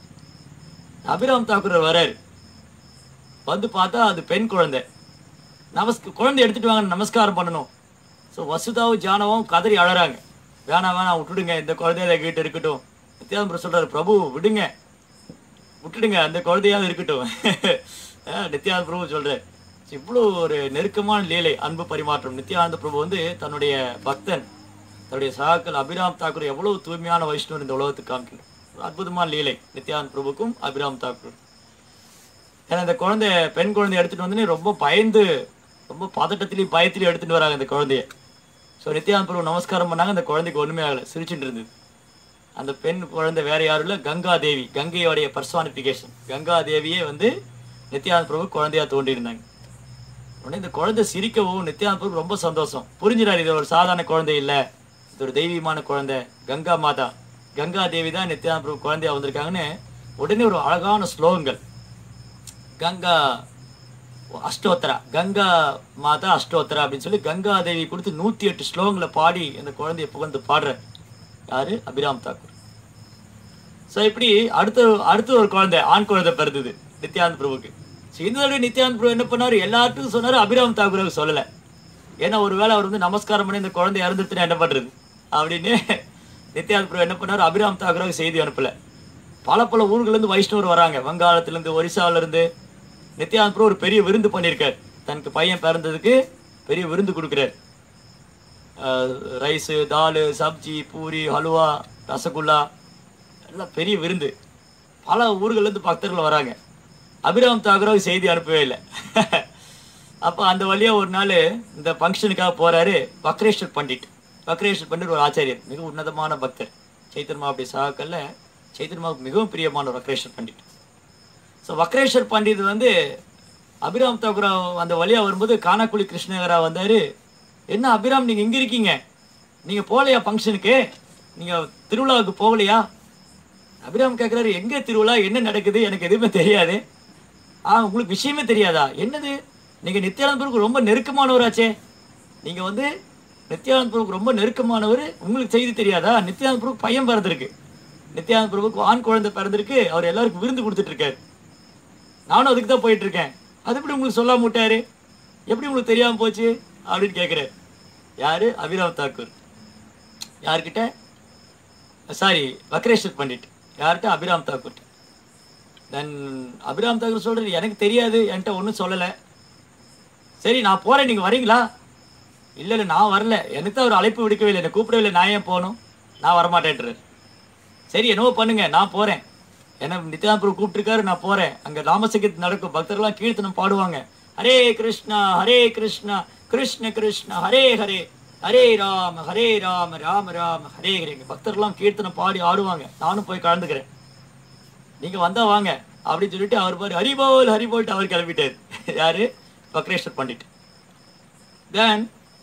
அபிராம் தாக்கூர் வராரு வந்து பார்த்தா அது பெண் குழந்தை நமஸ்க குழந்தை எடுத்துட்டு வாங்க நமஸ்காரம் பண்ணணும் ஸோ வசுதாவும் ஜானவும் கதறி அழறாங்க வேணாம் வேணாம் விட்டுடுங்க இந்த குழந்தைய எங்கள் வீட்டு இருக்கட்டும் நித்யானந்தர் சொல்றாரு பிரபு விடுங்க விட்டுடுங்க அந்த குழந்தையாவது இருக்கட்டும் அஹ் நித்யானந்த பிரபு சொல்றாரு இவ்வளோ ஒரு நெருக்கமான லீலை அன்பு பரிமாற்றம் நித்யானந்த பிரபு வந்து தன்னுடைய பக்தன் தன்னுடைய சகாக்கள் அபிராம் தாக்கூர் எவ்வளவு தூய்மையான வைஷ்ணவர் இந்த உலகத்துக்கு காமிக்கணும் ஒரு அற்புதமான லீலை நித்யானந்த பிரபுக்கும் அபிராம் தாக்கூர் ஏன்னா இந்த குழந்தை பெண் குழந்தை எடுத்துட்டு வந்து ரொம்ப பயந்து ரொம்ப பதட்டத்திலையும் பயத்திலையும் எடுத்துட்டு வராங்க இந்த குழந்தைய ஸோ நித்யானந்த பிரபு நமஸ்காரம் பண்ணாங்க அந்த குழந்தைக்கு ஒண்ணுமே ஆகலை சிரிச்சுட்டு இருந்தது அந்த பெண் குழந்தை வேற யாரும் இல்லை கங்கா தேவி கங்கையோடைய பர்சானிஃபிகேஷன் கங்கா தேவியே வந்து நித்யானந்த பிரபு குழந்தையா தோண்டி இருந்தாங்க உடனே இந்த குழந்தை சிரிக்கவும் நித்யானந்த பிரபு ரொம்ப சந்தோஷம் புரிஞ்சிடாரு இது ஒரு சாதாரண குழந்தை இல்லை இது ஒரு தெய்வீகமான குழந்தை கங்கா மாதா கங்கா தேவி தான் நித்யானந்த பிரபு குழந்தையா வந்திருக்காங்கன்னு உடனே ஒரு அழகான ஸ்லோகங்கள் கங்கா அஷ்டோத்தரா கங்கா மாதா அஷ்டோத்தரா அப்படின்னு சொல்லி கங்கா தேவி கொடுத்து நூத்தி எட்டு ஸ்லோகங்களை பாடி அந்த குழந்தைய புகழ்ந்து பாடுற யாரு அபிராம் தாக்கூர் ஸோ இப்படி அடுத்த அடுத்த ஒரு குழந்தை ஆண் குழந்தை பிறந்தது நித்யானந்த் பிரபுக்கு ஸோ இந்த தடவை நித்யானந்த் பிரபு என்ன பண்ணாரு எல்லார்ட்டுக்கும் சொன்னாரு அபிராம் தாக்கூருக்கு சொல்லலை ஏன்னா ஒருவேளை அவர் வந்து நமஸ்காரம் பண்ணி இந்த குழந்தை இறந்துட்டுனா என்ன பண்றது அப்படின்னு நித்யானந்த் பிரபு என்ன பண்ணாரு அபிராம் தாக்கூருக்கு செய்தி அனுப்பல பல பல ஊர்கள்ல இருந்து வைஷ்ணவர் வராங்க வங்காளத்துல இருந்து ஒரிசால இருந்து நித்யானந்த் பிரபு ஒரு பெரிய விருந்து பண்ணியிருக்காரு தனக்கு பையன் பிறந்ததுக்கு பெரிய விருந்து கொடுக்குறாரு ரைஸு தால் சப்ஜி பூரி ஹல்வா ரசகுல்லா எல்லாம் பெரிய விருந்து பல ஊர்கள்லேருந்து பக்தர்கள் வராங்க அபிராம் தாகூர் செய்தி அனுப்பவே இல்லை அப்போ அந்த வழியாக ஒரு நாள் இந்த ஃபங்க்ஷனுக்காக போகிறாரு வக்ரேஸ்வர் பண்டிட் வக்ரேஸ்வர் பண்டிட் ஒரு ஆச்சாரியர் மிக உன்னதமான பக்தர் சைத்தன்மா அப்படி சாக்கல்ல சைத்தன்மாவுக்கு மிகவும் பிரியமான ஒரு வக்ரேஸ்வர் பண்டிட் ஸோ வக்ரேஸ்வர் பண்டிட் வந்து அபிராம் தாக்கூர் அந்த வழியாக வரும்போது கானாக்குழி கிருஷ்ணகரா வந்தார் என்ன அபிராம் நீங்கள் இங்கே இருக்கீங்க நீங்கள் போகலையா ஃபங்க்ஷனுக்கு நீங்கள் திருவிழாவுக்கு போகலையா அபிராம் கேட்குறாரு எங்கே திருவிழா என்ன நடக்குது எனக்கு எதுவுமே தெரியாது ஆ உங்களுக்கு விஷயமே தெரியாதா என்னது நீங்கள் நித்யானந்தபுருக்கு ரொம்ப நெருக்கமானவராச்சே நீங்கள் வந்து நித்யானந்தபுருக்கு ரொம்ப நெருக்கமானவர் உங்களுக்கு செய்தி தெரியாதா நித்யானந்தபுருக்கு பையன் பிறந்திருக்கு நித்யானந்தபுருக்கு ஆண் குழந்தை பிறந்திருக்கு அவர் எல்லாருக்கும் விருந்து கொடுத்துட்டு இருக்காரு நானும் அதுக்கு தான் போயிட்டு இருக்கேன் அது எப்படி உங்களுக்கு சொல்லாம விட்டாரு எப்படி உங்களுக்கு தெரியாம போச்சு அப்படின்னு கேட்குறாரு யாரு அபிராம் தாக்கூர் யார்கிட்ட சாரி வக்ரேஸ்வர் பண்டிட் யார்கிட்ட அபிராம் தாக்கூர் தென் அபிராம் தாக்கூர் சொல்றாரு எனக்கு தெரியாது என்கிட்ட ஒன்றும் சொல்லலை சரி நான் போறேன் நீங்க வரீங்களா இல்லை இல்லை நான் வரல எனக்கு தான் ஒரு அழைப்பு விடுக்கவே இல்லை என்னை கூப்பிடவே இல்லை நான் ஏன் போகணும் நான் வரமாட்டேன்றாரு சரி என்னவோ பண்ணுங்க நான் போறேன் என்ன நித்யானந்தபுரம் கூப்பிட்டுருக்காரு நான் போறேன் அங்க ராமசங்கீத் நடக்கும் பக்தர்கள்லாம் கீர்த்தனம் பாடுவாங்க ஹரே கிருஷ்ணா ஹரே கிருஷ்ணா கிருஷ்ண கிருஷ்ணா ஹரே ஹரே ஹரே ராம ஹரே ராம ராம ராம ஹரே ஹரே இங்க பக்தர்கள்லாம் கீர்த்தனம் பாடி ஆடுவாங்க நானும் போய் கலந்துக்கிறேன் நீங்க வந்தா வாங்க அப்படின்னு சொல்லிட்டு அவர் பாரு ஹரிபோல் ஹரிபோல்ட்டு அவர் கிளம்பிட்டாரு யாரு பக்ரேஸ்வர் பண்டிட் தென்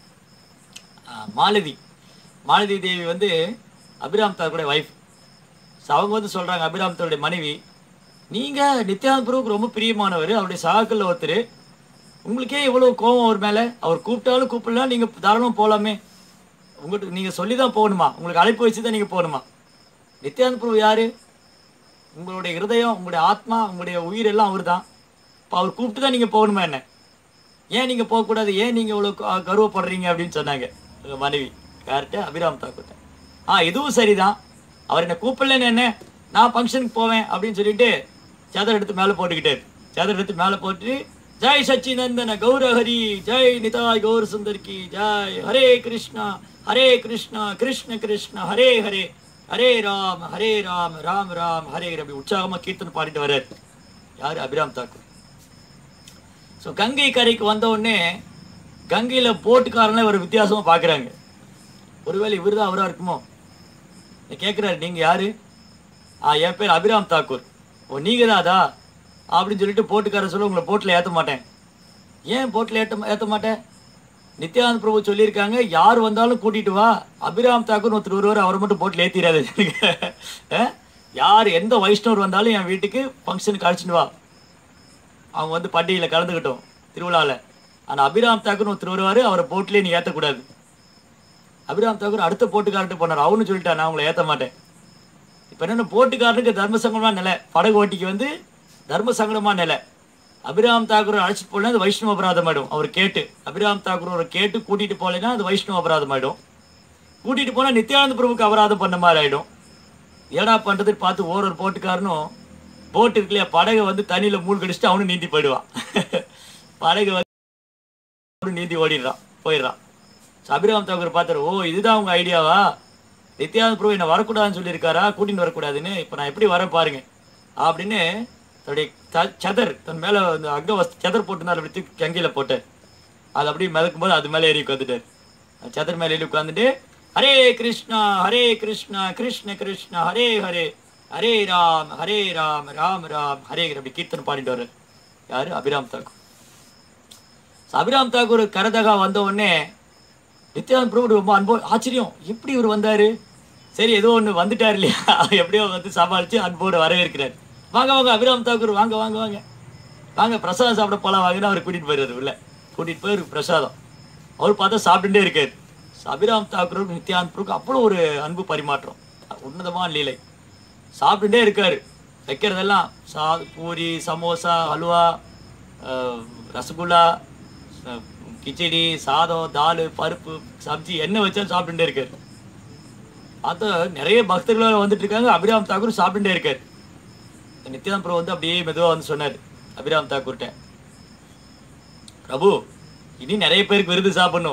மாலதி மாலதி தேவி வந்து அபிராம் தாக்கூட ஒய்ஃப் ஸோ அவங்க வந்து சொல்கிறாங்க அபிராம் தாருடைய மனைவி நீங்கள் நித்யானந்த பிரபுக்கு ரொம்ப பிரியமானவர் அவருடைய சகாக்களில் ஒருத்தர் உங்களுக்கே இவ்வளோ கோவம் அவர் மேலே அவர் கூப்பிட்டாலும் கூப்பிடலாம் நீங்கள் தாராளமாக போகலாமே உங்களுக்கு நீங்கள் சொல்லி தான் போகணுமா உங்களுக்கு அழைப்பு வச்சு தான் நீங்கள் போகணுமா நித்யானந்த பிரபு யார் உங்களுடைய இருதயம் உங்களுடைய ஆத்மா உங்களுடைய உயிர் எல்லாம் அவர் தான் இப்போ அவர் கூப்பிட்டு தான் நீங்கள் போகணுமா என்ன ஏன் நீங்கள் போகக்கூடாது ஏன் நீங்கள் இவ்வளோ க- கர்வப்படுறீங்க அப்படின்னு சொன்னாங்க உங்க மனைவி யார்கிட்ட அபிராம் தாக்கூர்ட்ட ஆ இதுவும் சரிதான் அவர் என்னை கூப்பிடலன்னு என்ன நான் ஃபங்க்ஷனுக்கு போவேன் அப்படின்னு சொல்லிட்டு சேதர் எடுத்து மேலே போட்டுக்கிட்டாரு சேதர் எடுத்து மேலே போட்டு ஜெய் சச்சிநந்தன கௌரஹரி ஜெய் நிதாய் கௌர சுந்தர்கி ஜெய் ஹரே கிருஷ்ணா ஹரே கிருஷ்ணா கிருஷ்ண கிருஷ்ணா ஹரே ஹரே ஹரே ராம் ஹரே ராம் ராம் ராம் ஹரே ஹரே அப்படி உற்சாகமாக கீர்த்தனை பாடிட்டு வர்றாரு யார் அபிராம் தாக்கூர் ஸோ கங்கை கரைக்கு வந்த உடனே கங்கையில் போட்டுக்காரனே ஒரு வித்தியாசமாக பார்க்குறாங்க ஒருவேளை இவர் தான் அவராக இருக்குமோ கேட்குறாரு நீங்கள் யார் ஆ என் பேர் அபிராம் தாக்கூர் ஓ நீங்கள் தான் அதா அப்படின்னு சொல்லிட்டு போட்டுக்காரர் சொல்ல உங்களை போட்டில் ஏற்ற மாட்டேன் ஏன் போட்டில் ஏற்ற ஏற்ற மாட்டேன் நித்யானந்த பிரபு சொல்லியிருக்காங்க யார் வந்தாலும் கூட்டிட்டு வா அபிராம் தாக்கூர் ஒருத்தர் ஒருவர் அவரை மட்டும் போட்டில் ஏற்றிடாது யார் எந்த வைஷ்ணவர் வந்தாலும் என் வீட்டுக்கு ஃபங்க்ஷனுக்கு அழைச்சிட்டு வா அவங்க வந்து பண்டிகையில் கலந்துக்கிட்டோம் திருவிழாவில் ஆனால் அபிராம் தாக்கூர் ஒருத்தர் வருவார் அவரை போட்டிலே நீ ஏற்றக்கூடாது அபிராம் தாக்கூர் அடுத்த போட்டுக்காரர்கிட்ட போனார் அவனு சொல்லிட்டான் நான் உங்களை ஏற்ற மாட்டேன் இப்போ என்னென்ன போட்டுக்காரனுக்கு தர்ம சங்கடமான நிலை படகு ஓட்டிக்கு வந்து தர்ம சங்கடமான நிலை அபிராம் தாக்கூர் அழைச்சிட்டு போகலன்னா அது வைஷ்ணவ அபராதம் ஆயிடும் அவர் கேட்டு அபிராம் தாக்கூரோட கேட்டு கூட்டிட்டு போகலைன்னா அது வைஷ்ணவ அபராதம் ஆயிடும் கூட்டிட்டு போனால் நித்யானந்த பிரபுக்கு அபராதம் பண்ண மாதிரி ஆயிடும் ஏடா பண்ணுறதுன்னு பார்த்து ஒரு ஒரு போட்டுக்காரனும் போட்டு இருக்கு இல்லையா படகை வந்து தண்ணியில் மூழ்கடிச்சிட்டு அவனும் நீந்தி போயிடுவான் படகு வந்து அவனும் நீந்தி ஓடிடுறான் போயிடுறான் ஸோ அபிராம் தாக்கூர் பார்த்தாரு ஓ இதுதான் உங்க ஐடியாவா நித்யானந்த பிரபு என்ன வரக்கூடாதுன்னு சொல்லியிருக்காரா கூட்டின்னு வரக்கூடாதுன்னு இப்போ நான் எப்படி வரேன் பாருங்க அப்படின்னு தன்னுடைய த- சதர் தன் மேலே அந்த அங்க வஸ்து சதர் போட்டுனார் அப்படி தூக்கி கங்கையில் போட்டார் அது அப்படியே மிதக்கும் போது அது மேலே ஏறி உட்காந்துட்டார் அந்த சதர் மேலே ஏறி உட்காந்துட்டு ஹரே கிருஷ்ணா ஹரே கிருஷ்ணா கிருஷ்ண கிருஷ்ணா ஹரே ஹரே ஹரே ராம் ஹரே ராம் ராம் ராம் ஹரே ஹரே அப்படி கீர்த்தனை பாடிட்டு வர்றார் யாரு அபிராம் தாக்கூர் So, அபிராம் தாக்கூர் கரதகா வந்த உடனே நித்யானந்த பிரபு ரொம்ப அன்போ ஆச்சரியம் எப்படி இவர் வந்தாரு சரி ஏதோ ஒன்று வந்துட்டார் இல்லையா எப்படியோ வந்து சமாளித்து அன்போடு வரவேற்கிறார் வாங்க வாங்க அபிராம் தாக்கூர் வாங்க வாங்க வாங்க வாங்க பிரசாதம் சாப்பிட போலாம் வாங்கன்னு அவர் கூட்டிகிட்டு போயிடுறாரு உள்ள கூட்டிகிட்டு போய் அவருக்கு பிரசாதம் அவர் பார்த்தா சாப்பிட்டுட்டே இருக்காரு So, அபிராம் தாக்கூர் நித்யானந்த் பிரபுக்கு அவ்வளோ ஒரு அன்பு பரிமாற்றம் உன்னதமான லீலை சாப்பிட்டுட்டே இருக்காரு வைக்கிறதெல்லாம் சா பூரி சமோசா ஹல்வா அஹ், ரசகுல்லா அஹ், கிச்சடி சாதம் தால் பருப்பு சப்ஜி என்ன வச்சாலும் சாப்பிட்டுட்டே இருக்காரு பார்த்தா நிறைய பக்தர்கள் வந்துட்டு இருக்காங்க அபிராம் தாக்கூர் சாப்பிட்டுட்டே இருக்காரு நித்யானந்த பிரபு வந்து அப்படியே மெதுவாக வந்து சொன்னார் அபிராம் தாக்கூர்கிட்ட பிரபு இனி நிறைய பேருக்கு விருது சாப்பிடணும்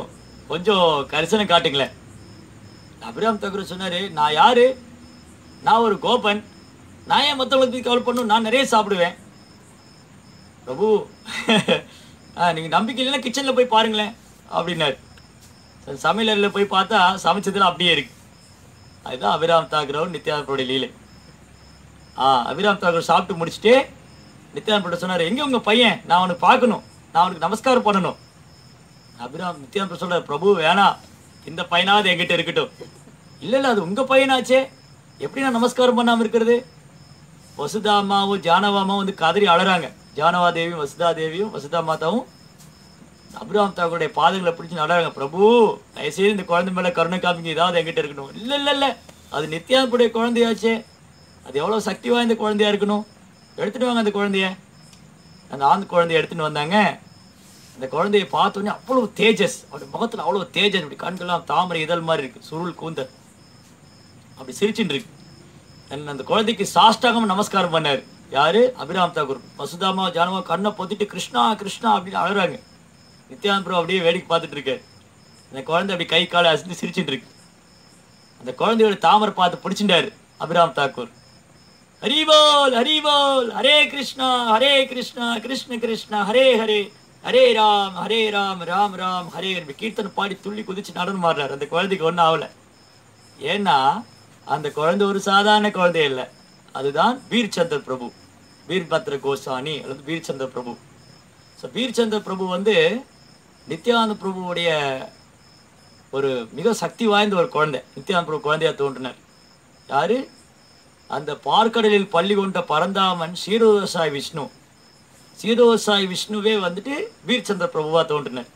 கொஞ்சம் கரிசனம் காட்டுங்களேன் அபிராம் தாக்கூர் சொன்னாரு நான் யாரு நான் ஒரு கோபன் நான் ஏன் மற்றவங்களுக்கு பத்தி கவலை பண்ணும் நான் நிறைய சாப்பிடுவேன் பிரபு ஆ, நீங்க நம்பிக்கை இல்லைன்னா கிச்சன்ல போய் பாருங்களேன் அப்படின்னாரு சரி, சமையலறையில் போய் பார்த்தா சமைச்சதுல அப்படியே இருக்கு அதுதான் அபிராம் தாக்கூரோட நித்யானந்தோட லீலை ஆ அபிராம் தாக்கூர் சாப்பிட்டு முடிச்சுட்டு நித்யானந்த சொன்னாரு எங்க உங்க பையன் நான் அவனுக்கு பார்க்கணும் நான் அவனுக்கு நமஸ்காரம் பண்ணணும் அபிராம் நித்யானந்த சொல்றாரு பிரபு வேணாம் இந்த பையனாவது என்கிட்ட இருக்கட்டும் இல்ல இல்ல அது உங்க பையனாச்சே எப்படி நான் நமஸ்காரம் பண்ணாம இருக்கிறது வசுதா அம்மாவும் ஜானவா அம்மாவும் வந்து கதறி அழறாங்க ஜானவா தேவியும் வசுதா தேவியும் வசுதா மாதாவும் அபிராம் தாக்கூருடைய பாதங்களை பிடிச்சு நடறாங்க பிரபு தயவுசெய்து இந்த குழந்தை மேல கருணை காமிங்க ஏதாவது என்கிட்ட இருக்கணும் இல்ல இல்ல இல்ல அது நித்யானந்தனுடைய குழந்தையாச்சே அது எவ்வளவு சக்தி வாய்ந்த குழந்தையா இருக்கணும் எடுத்துட்டு வாங்க அந்த குழந்தைய அந்த ஆண் குழந்தைய எடுத்துட்டு வந்தாங்க அந்த குழந்தைய பார்த்தோன்னே அவ்வளவு தேஜஸ் அவருடைய முகத்துல அவ்வளவு தேஜஸ் இப்படி கண்கள்லாம் தாமரை இதழ் மாதிரி இருக்கு சுருள் கூந்தல் அப்படி சிரிச்சுட்டு இருக்கு என்ன அந்த குழந்தைக்கு சாஷ்டாகம் நமஸ்காரம் பண்ணாரு யாரு அபிராம் தாக்கூர் வசுதாமா ஜானமா கண்ணை பொத்திட்டு கிருஷ்ணா கிருஷ்ணா அப்படின்னு அழறாங்க நித்யானந்த பிரபு அப்படியே வேடிக்கை பார்த்துட்டு இருக்காரு அந்த குழந்தை அப்படி கை காலை அசைந்து சிரிச்சுட்டு இருக்கு அந்த குழந்தையோட தாமரை பார்த்து பிடிச்சிட்டாரு அபிராம் தாக்கூர் ஹரிபோல் ஹரிபோல் ஹரே கிருஷ்ணா ஹரே கிருஷ்ணா கிருஷ்ண கிருஷ்ணா ஹரே ஹரே ஹரே ராம் ஹரே ராம் ராம் ராம் ஹரே ஹரே கீர்த்தனை பாடி துள்ளி குதிச்சு நடனம் ஆடுறாரு அந்த குழந்தைக்கு ஒன்றும் ஆகல ஏன்னா அந்த குழந்தை ஒரு சாதாரண குழந்தை இல்லை அதுதான் வீர்ச்சந்தர் பிரபு வீர்பத்ர கோசானி அல்லது வீர்ச்சந்திர பிரபு ஸோ வீர்ச்சந்திர பிரபு வந்து நித்யானந்த பிரபுவுடைய ஒரு மிக சக்தி வாய்ந்த ஒரு குழந்தை நித்யானந்த பிரபு குழந்தையா தோன்றினார் யாரு அந்த பார்க்கடலில் பள்ளி கொண்ட பரந்தாமன் சீரோசாய் விஷ்ணு சீரோசாய் விஷ்ணுவே வந்துட்டு வீர்ச்சந்திர பிரபுவா தோன்றினார்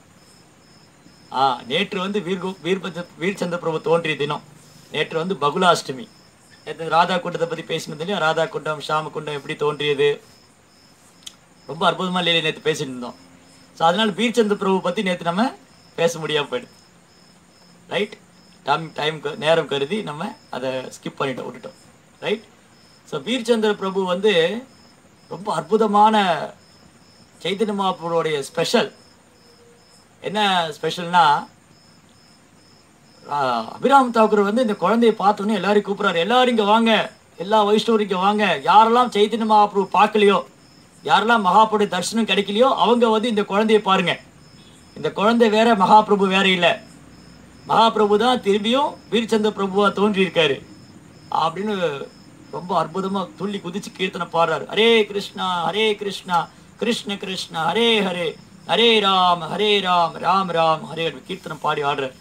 ஆ நேற்று வந்து வீர் வீர்பத்ர வீர்ச்சந்திர பிரபு தோன்றிய தினம் நேற்று வந்து பகுலாஷ்டமி நேற்று ராதா குண்டத்தை பத்தி பேசினது இல்லையா ராதா குண்டம் ஷாம குண்டம் எப்படி தோன்றியது ரொம்ப அற்புதமா இல்லையா நேற்று பேசிட்டு இருந்தோம் ஸோ அதனால வீர்ச்சந்திர பிரபு பத்தி நேற்று நம்ம பேச முடியாம போயிடுது ரைட் டைம் டைம் நேரம் கருதி நம்ம அதை ஸ்கிப் பண்ணிட்டோம் விட்டுட்டோம் ரைட் ஸோ வீர்ச்சந்திர பிரபு வந்து ரொம்ப அற்புதமான சைத்தன்ய மகாபுரோடைய ஸ்பெஷல் என்ன ஸ்பெஷல்னா அபிராம் தாக்கூர் வந்து இந்த குழந்தையை பார்த்தோன்னே எல்லாரையும் கூப்பிடுறாரு எல்லாரும் இங்க வாங்க எல்லா வைஷ்ணவரும் இங்க வாங்க யாரெல்லாம் சைத்தன்ய மகாபிரபு பார்க்கலையோ யாரெல்லாம் மகாபுருடைய தரிசனம் கிடைக்கலையோ அவங்க வந்து இந்த குழந்தையை பாருங்க இந்த குழந்தை வேற மகாபிரபு வேற இல்லை மகாபிரபு தான் திரும்பியும் வீரச்சந்திர பிரபுவா தோன்றி இருக்காரு அப்படின்னு ரொம்ப அற்புதமா துள்ளி குதிச்சு கீர்த்தனை பாடுறாரு ஹரே கிருஷ்ணா ஹரே கிருஷ்ணா கிருஷ்ண கிருஷ்ணா ஹரே ஹரே ஹரே ராம் ஹரே ராம் ராம் ராம் ஹரே ஹரே கீர்த்தனம் பாடி ஆடுறாரு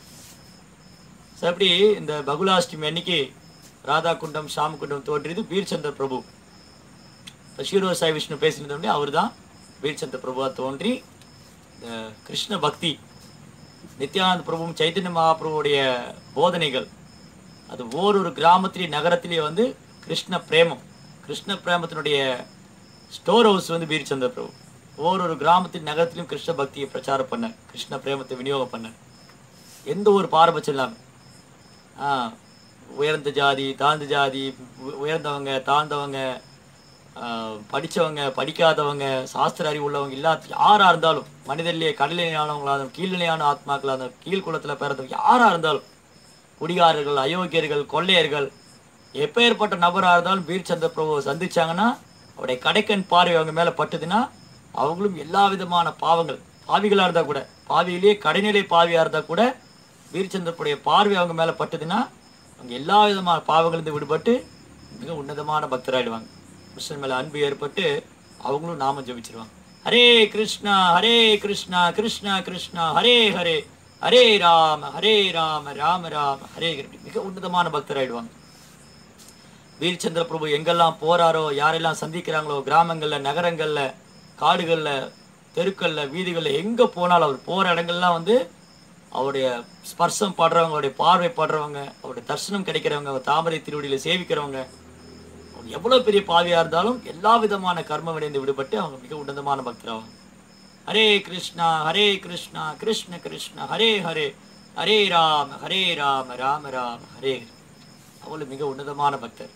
ஸோ அப்படி இந்த பகுலாஷ்டமி அன்னைக்கு ராதா குண்டம் ஷாம் குண்டம் தோன்றியது வீர்ச்சந்திர பிரபு இப்போ ஷீரோ சாய் விஷ்ணு பேசினது அவர் தான் வீர்ச்சந்திர பிரபுவா தோன்றி இந்த கிருஷ்ண பக்தி நித்யானந்த பிரபுவும் சைத்தன்ய மகாபிரபுடைய போதனைகள் அது ஓரொரு கிராமத்திலேயே நகரத்திலேயே வந்து கிருஷ்ண பிரேமம் கிருஷ்ண பிரேமத்தினுடைய ஸ்டோர் ஹவுஸ் வந்து வீரச்சந்திர பிரபு ஓரொரு கிராமத்தின் நகரத்திலும் கிருஷ்ண பக்தியை பிரச்சாரம் பண்ணார் கிருஷ்ண பிரேமத்தை விநியோகம் பண்ணார் எந்த ஒரு பாரபட்சம் இல்லாமல் ஆ உயர்ந்த ஜாதி தாழ்ந்த ஜாதி உ- உயர்ந்தவங்க தாழ்ந்தவங்க ஆ, படிச்சவங்க படிக்காதவங்க சாஸ்திர அறிவு உள்ளவங்க இல்லாத யாரா இருந்தாலும் மனிதர்லேயே கடலிலையானவங்களா இருந்தாலும் கீழ்நிலையான ஆத்மாக்களா இருந்தாலும் கீழ் குலத்துல பிறந்தவங்க யாரா இருந்தாலும் குடிகாரர்கள் அயோக்கியர்கள் கொள்ளையர்கள் எப்பேற்பட்ட நபரா இருந்தாலும் வீர்ச்சந்திர பிரபுவை சந்திச்சாங்கன்னா அவருடைய கடைக்கன் பார்வை அவங்க மேல பட்டுதுன்னா அவங்களும் எல்லா விதமான பாவங்கள் பாவிகளா இருந்தா கூட பாவியிலேயே கடைநிலை பாவியா இருந்தா கூட வீரச்சந்திரப்புடைய பார்வை அவங்க மேல பட்டுதுன்னா அவங்க எல்லா விதமான பாவங்களிலிருந்து விடுபட்டு மிக உன்னதமான பக்தராயிடுவாங்க கிருஷ்ணன் மேல அன்பு ஏற்பட்டு அவங்களும் நாம ஜெபிச்சிருவாங்க ஹரே கிருஷ்ணா ஹரே கிருஷ்ணா கிருஷ்ணா கிருஷ்ணா ஹரே ஹரே ஹரே ராம ஹரே ராம ராம ராம ஹரே ஹரே மிக உன்னதமான பக்தராயிடுவாங்க வீரச்சந்திர பிரபு எங்கெல்லாம் போறாரோ யாரெல்லாம் சந்திக்கிறாங்களோ கிராமங்கள்ல நகரங்கள்ல காடுகள்ல தெருக்கள்ல வீதிகள்ல எங்க போனாலும் அவர் போற இடங்கள்லாம் வந்து அவருடைய ஸ்பர்சம் படுறவங்க அவருடைய பார்வை படுறவங்க அவருடைய தரிசனம் கிடைக்கிறவங்க அவர் தாமரை திருவடியில சேவிக்கிறவங்க அவங்க எவ்வளவு பெரிய பாவியா இருந்தாலும் எல்லா விதமான கர்ம விடைந்து விடுபட்டு அவங்க மிக உன்னதமான பக்தராகும் ஹரே கிருஷ்ணா ஹரே கிருஷ்ணா கிருஷ்ண கிருஷ்ணா ஹரே ஹரே ஹரே ராம ஹரே ராம ராம ராம ஹரே ஹரே அவளும் மிக உன்னதமான பக்தர்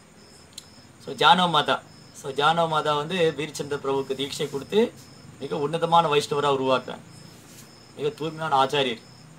ஸோ ஜானவ மாதா ஸோ ஜானவ மாதா வந்து வீரச்சந்திர பிரபுவுக்கு தீட்சை கொடுத்து மிக உன்னதமான வைஷ்ணவராக உருவாக்குறாங்க மிக தூய்மையான ஆச்சாரியர்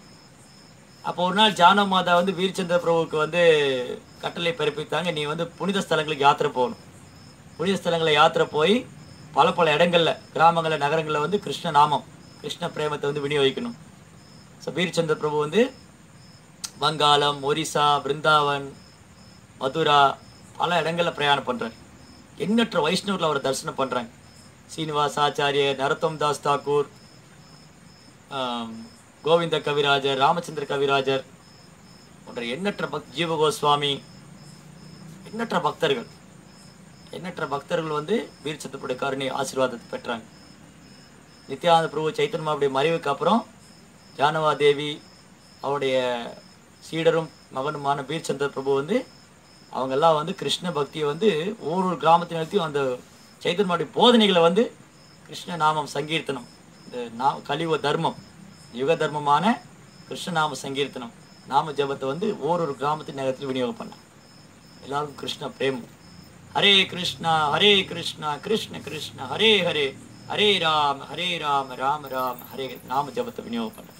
அப்போ ஒரு நாள் ஜான மாதா வந்து வீரச்சந்திர பிரபுவுக்கு வந்து கட்டளை பிறப்பித்தாங்க நீ வந்து புனித ஸ்தலங்களுக்கு யாத்திரை போகணும் புனித ஸ்தலங்களை யாத்திரை போய் பல பல இடங்கள்ல கிராமங்களில் நகரங்களில் வந்து கிருஷ்ண நாமம் கிருஷ்ண பிரேமத்தை வந்து விநியோகிக்கணும் ஸோ வீரச்சந்திர பிரபு வந்து வங்காளம் ஒரிசா பிருந்தாவன் மதுரா பல இடங்களில் பிரயாணம் பண்ணுறார் எண்ணற்ற வைஷ்ணவர்கள் அவரை தரிசனம் பண்ணுறாங்க சீனிவாஸ் ஆச்சாரியர் நரத்தம் தாஸ் தாக்கூர் ஆம், கோவிந்த கவிராஜர் ராமச்சந்திர கவிராஜர் போன்ற எண்ணற்ற பக் ஜீவ கோஸ்வாமி எண்ணற்ற பக்தர்கள் எண்ணற்ற பக்தர்கள் வந்து வீரச்சந்திரப்புடைய கருணை ஆசீர்வாதத்தை பெற்றாங்க நித்யானந்த பிரபு சைத்தன்மாவுடைய மறைவுக்கு அப்புறம் ஜானவா தேவி அவருடைய சீடரும் மகனுமான வீரச்சந்திர பிரபு வந்து அவங்கெல்லாம் வந்து கிருஷ்ண பக்தியை வந்து ஒவ்வொரு ஒரு கிராமத்தினத்தையும் அந்த சைத்தன்மாவுடைய போதனைகளை வந்து கிருஷ்ண நாமம் சங்கீர்த்தனம் இந்த நா கலியுக தர்மம் யுக தர்மமான கிருஷ்ண நாம சங்கீர்த்தனம் நாம ஜபத்தை வந்து ஒவ்வொரு கிராமத்தின் நகரத்தில் விநியோகம் பண்ணாங்க எல்லாருக்கும் கிருஷ்ண பிரேமம் ஹரே கிருஷ்ணா ஹரே கிருஷ்ணா கிருஷ்ண கிருஷ்ண ஹரே ஹரே ஹரே ராம் ஹரே ராம் ராம ராம் ஹரே நாம ஜபத்தை விநியோகம் பண்ண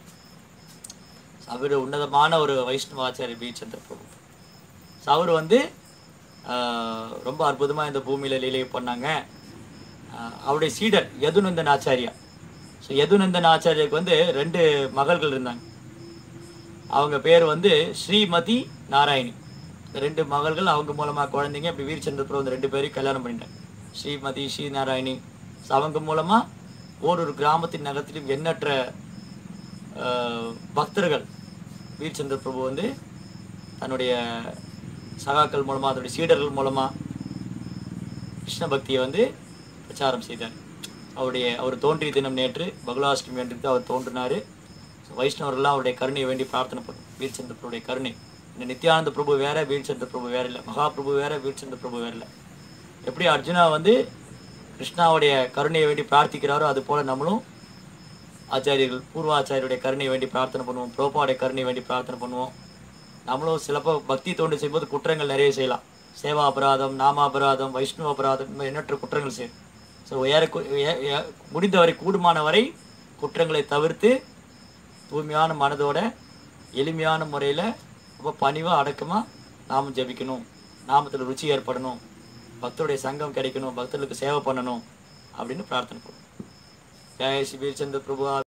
அவர் உன்னதமான ஒரு வைஷ்ணவ ஆச்சாரிய பி சந்திர பிரபு ஸோ அவர் வந்து ஆஹ், ரொம்ப அற்புதமாக இந்த பூமியில் லீலை பண்ணாங்க ஆஹ், அவருடைய சீடர் யதுநந்தன் ஆச்சாரியா ஸோ யதுநந்தன் ஆச்சாரியாவுக்கு வந்து ரெண்டு மகள்கள் இருந்தாங்க அவங்க பேர் வந்து ஸ்ரீமதி நாராயணி இந்த ரெண்டு மகள்கள் அவங்க மூலமாக குழந்தைங்க இப்படி வீரச்சந்திர பிரபு இந்த ரெண்டு பேரையும் கல்யாணம் பண்ணிட்டாங்க ஸ்ரீமதி ஸ்ரீ நாராயணி ஸோ அவங்க மூலமாக ஓரொரு கிராமத்தின் நகரத்திலும் எண்ணற்ற ஆஹ், பக்தர்கள் வீரச்சந்திர பிரபு வந்து தன்னுடைய சகாக்கள் மூலமாக அதனுடைய சீடர்கள் மூலமாக கிருஷ்ண பக்தியை வந்து பிரச்சாரம் செய்தார் அவருடைய அவர் தோன்றிய தினம் நேற்று பகுலாஷ்டமி அன்று அவர் தோன்றினார் வைஷ்ணவர்கள்லாம் அவருடைய கருணையை வேண்டி பிரார்த்தனை பண்ணும் வீரச்சந்திர பிரபுடைய கருணை இந்த நித்யானந்த பிரபு வேற வீரச்சந்திர பிரபு வேற இல்லை மகாபிரபு வேற வீரச்சந்திர பிரபு வேற இல்லை எப்படி அர்ஜுனா வந்து கிருஷ்ணாவுடைய கருணையை வேண்டி பிரார்த்திக்கிறாரோ அது போல நம்மளும் ஆச்சாரியர்கள் பூர்வ ஆச்சாரியருடைய கருணையை வேண்டி பிரார்த்தனை பண்ணுவோம் புரோபாவுடைய கருணையை வேண்டி பிரார்த்தனை பண்ணுவோம் நம்மளும் சிலப்போ பக்தி தோண்டு செய்யும்போது குற்றங்கள் நிறைய செய்யலாம் சேவா அபராதம் நாம அபராதம் வைஷ்ணவ அபராதம் இந்த மாதிரி எண்ணற்ற குற்றங்கள் செய்யும் ஸோ ஏற முடிந்தவரை கூடுமான வரை குற்றங்களை தவிர்த்து தூய்மையான மனதோட எளிமையான முறையில் ரொம்ப பணிவாக அடக்கமாக நாமம் ஜெபிக்கணும் நாமத்தில் ருச்சி ஏற்படணும் பக்தருடைய சங்கம் கிடைக்கணும் பக்தர்களுக்கு சேவை பண்ணணும் அப்படின்னு பிரார்த்தனை பண்ணும் ஜெய ஸ்ரீ வீரச்சந்திர பிரபு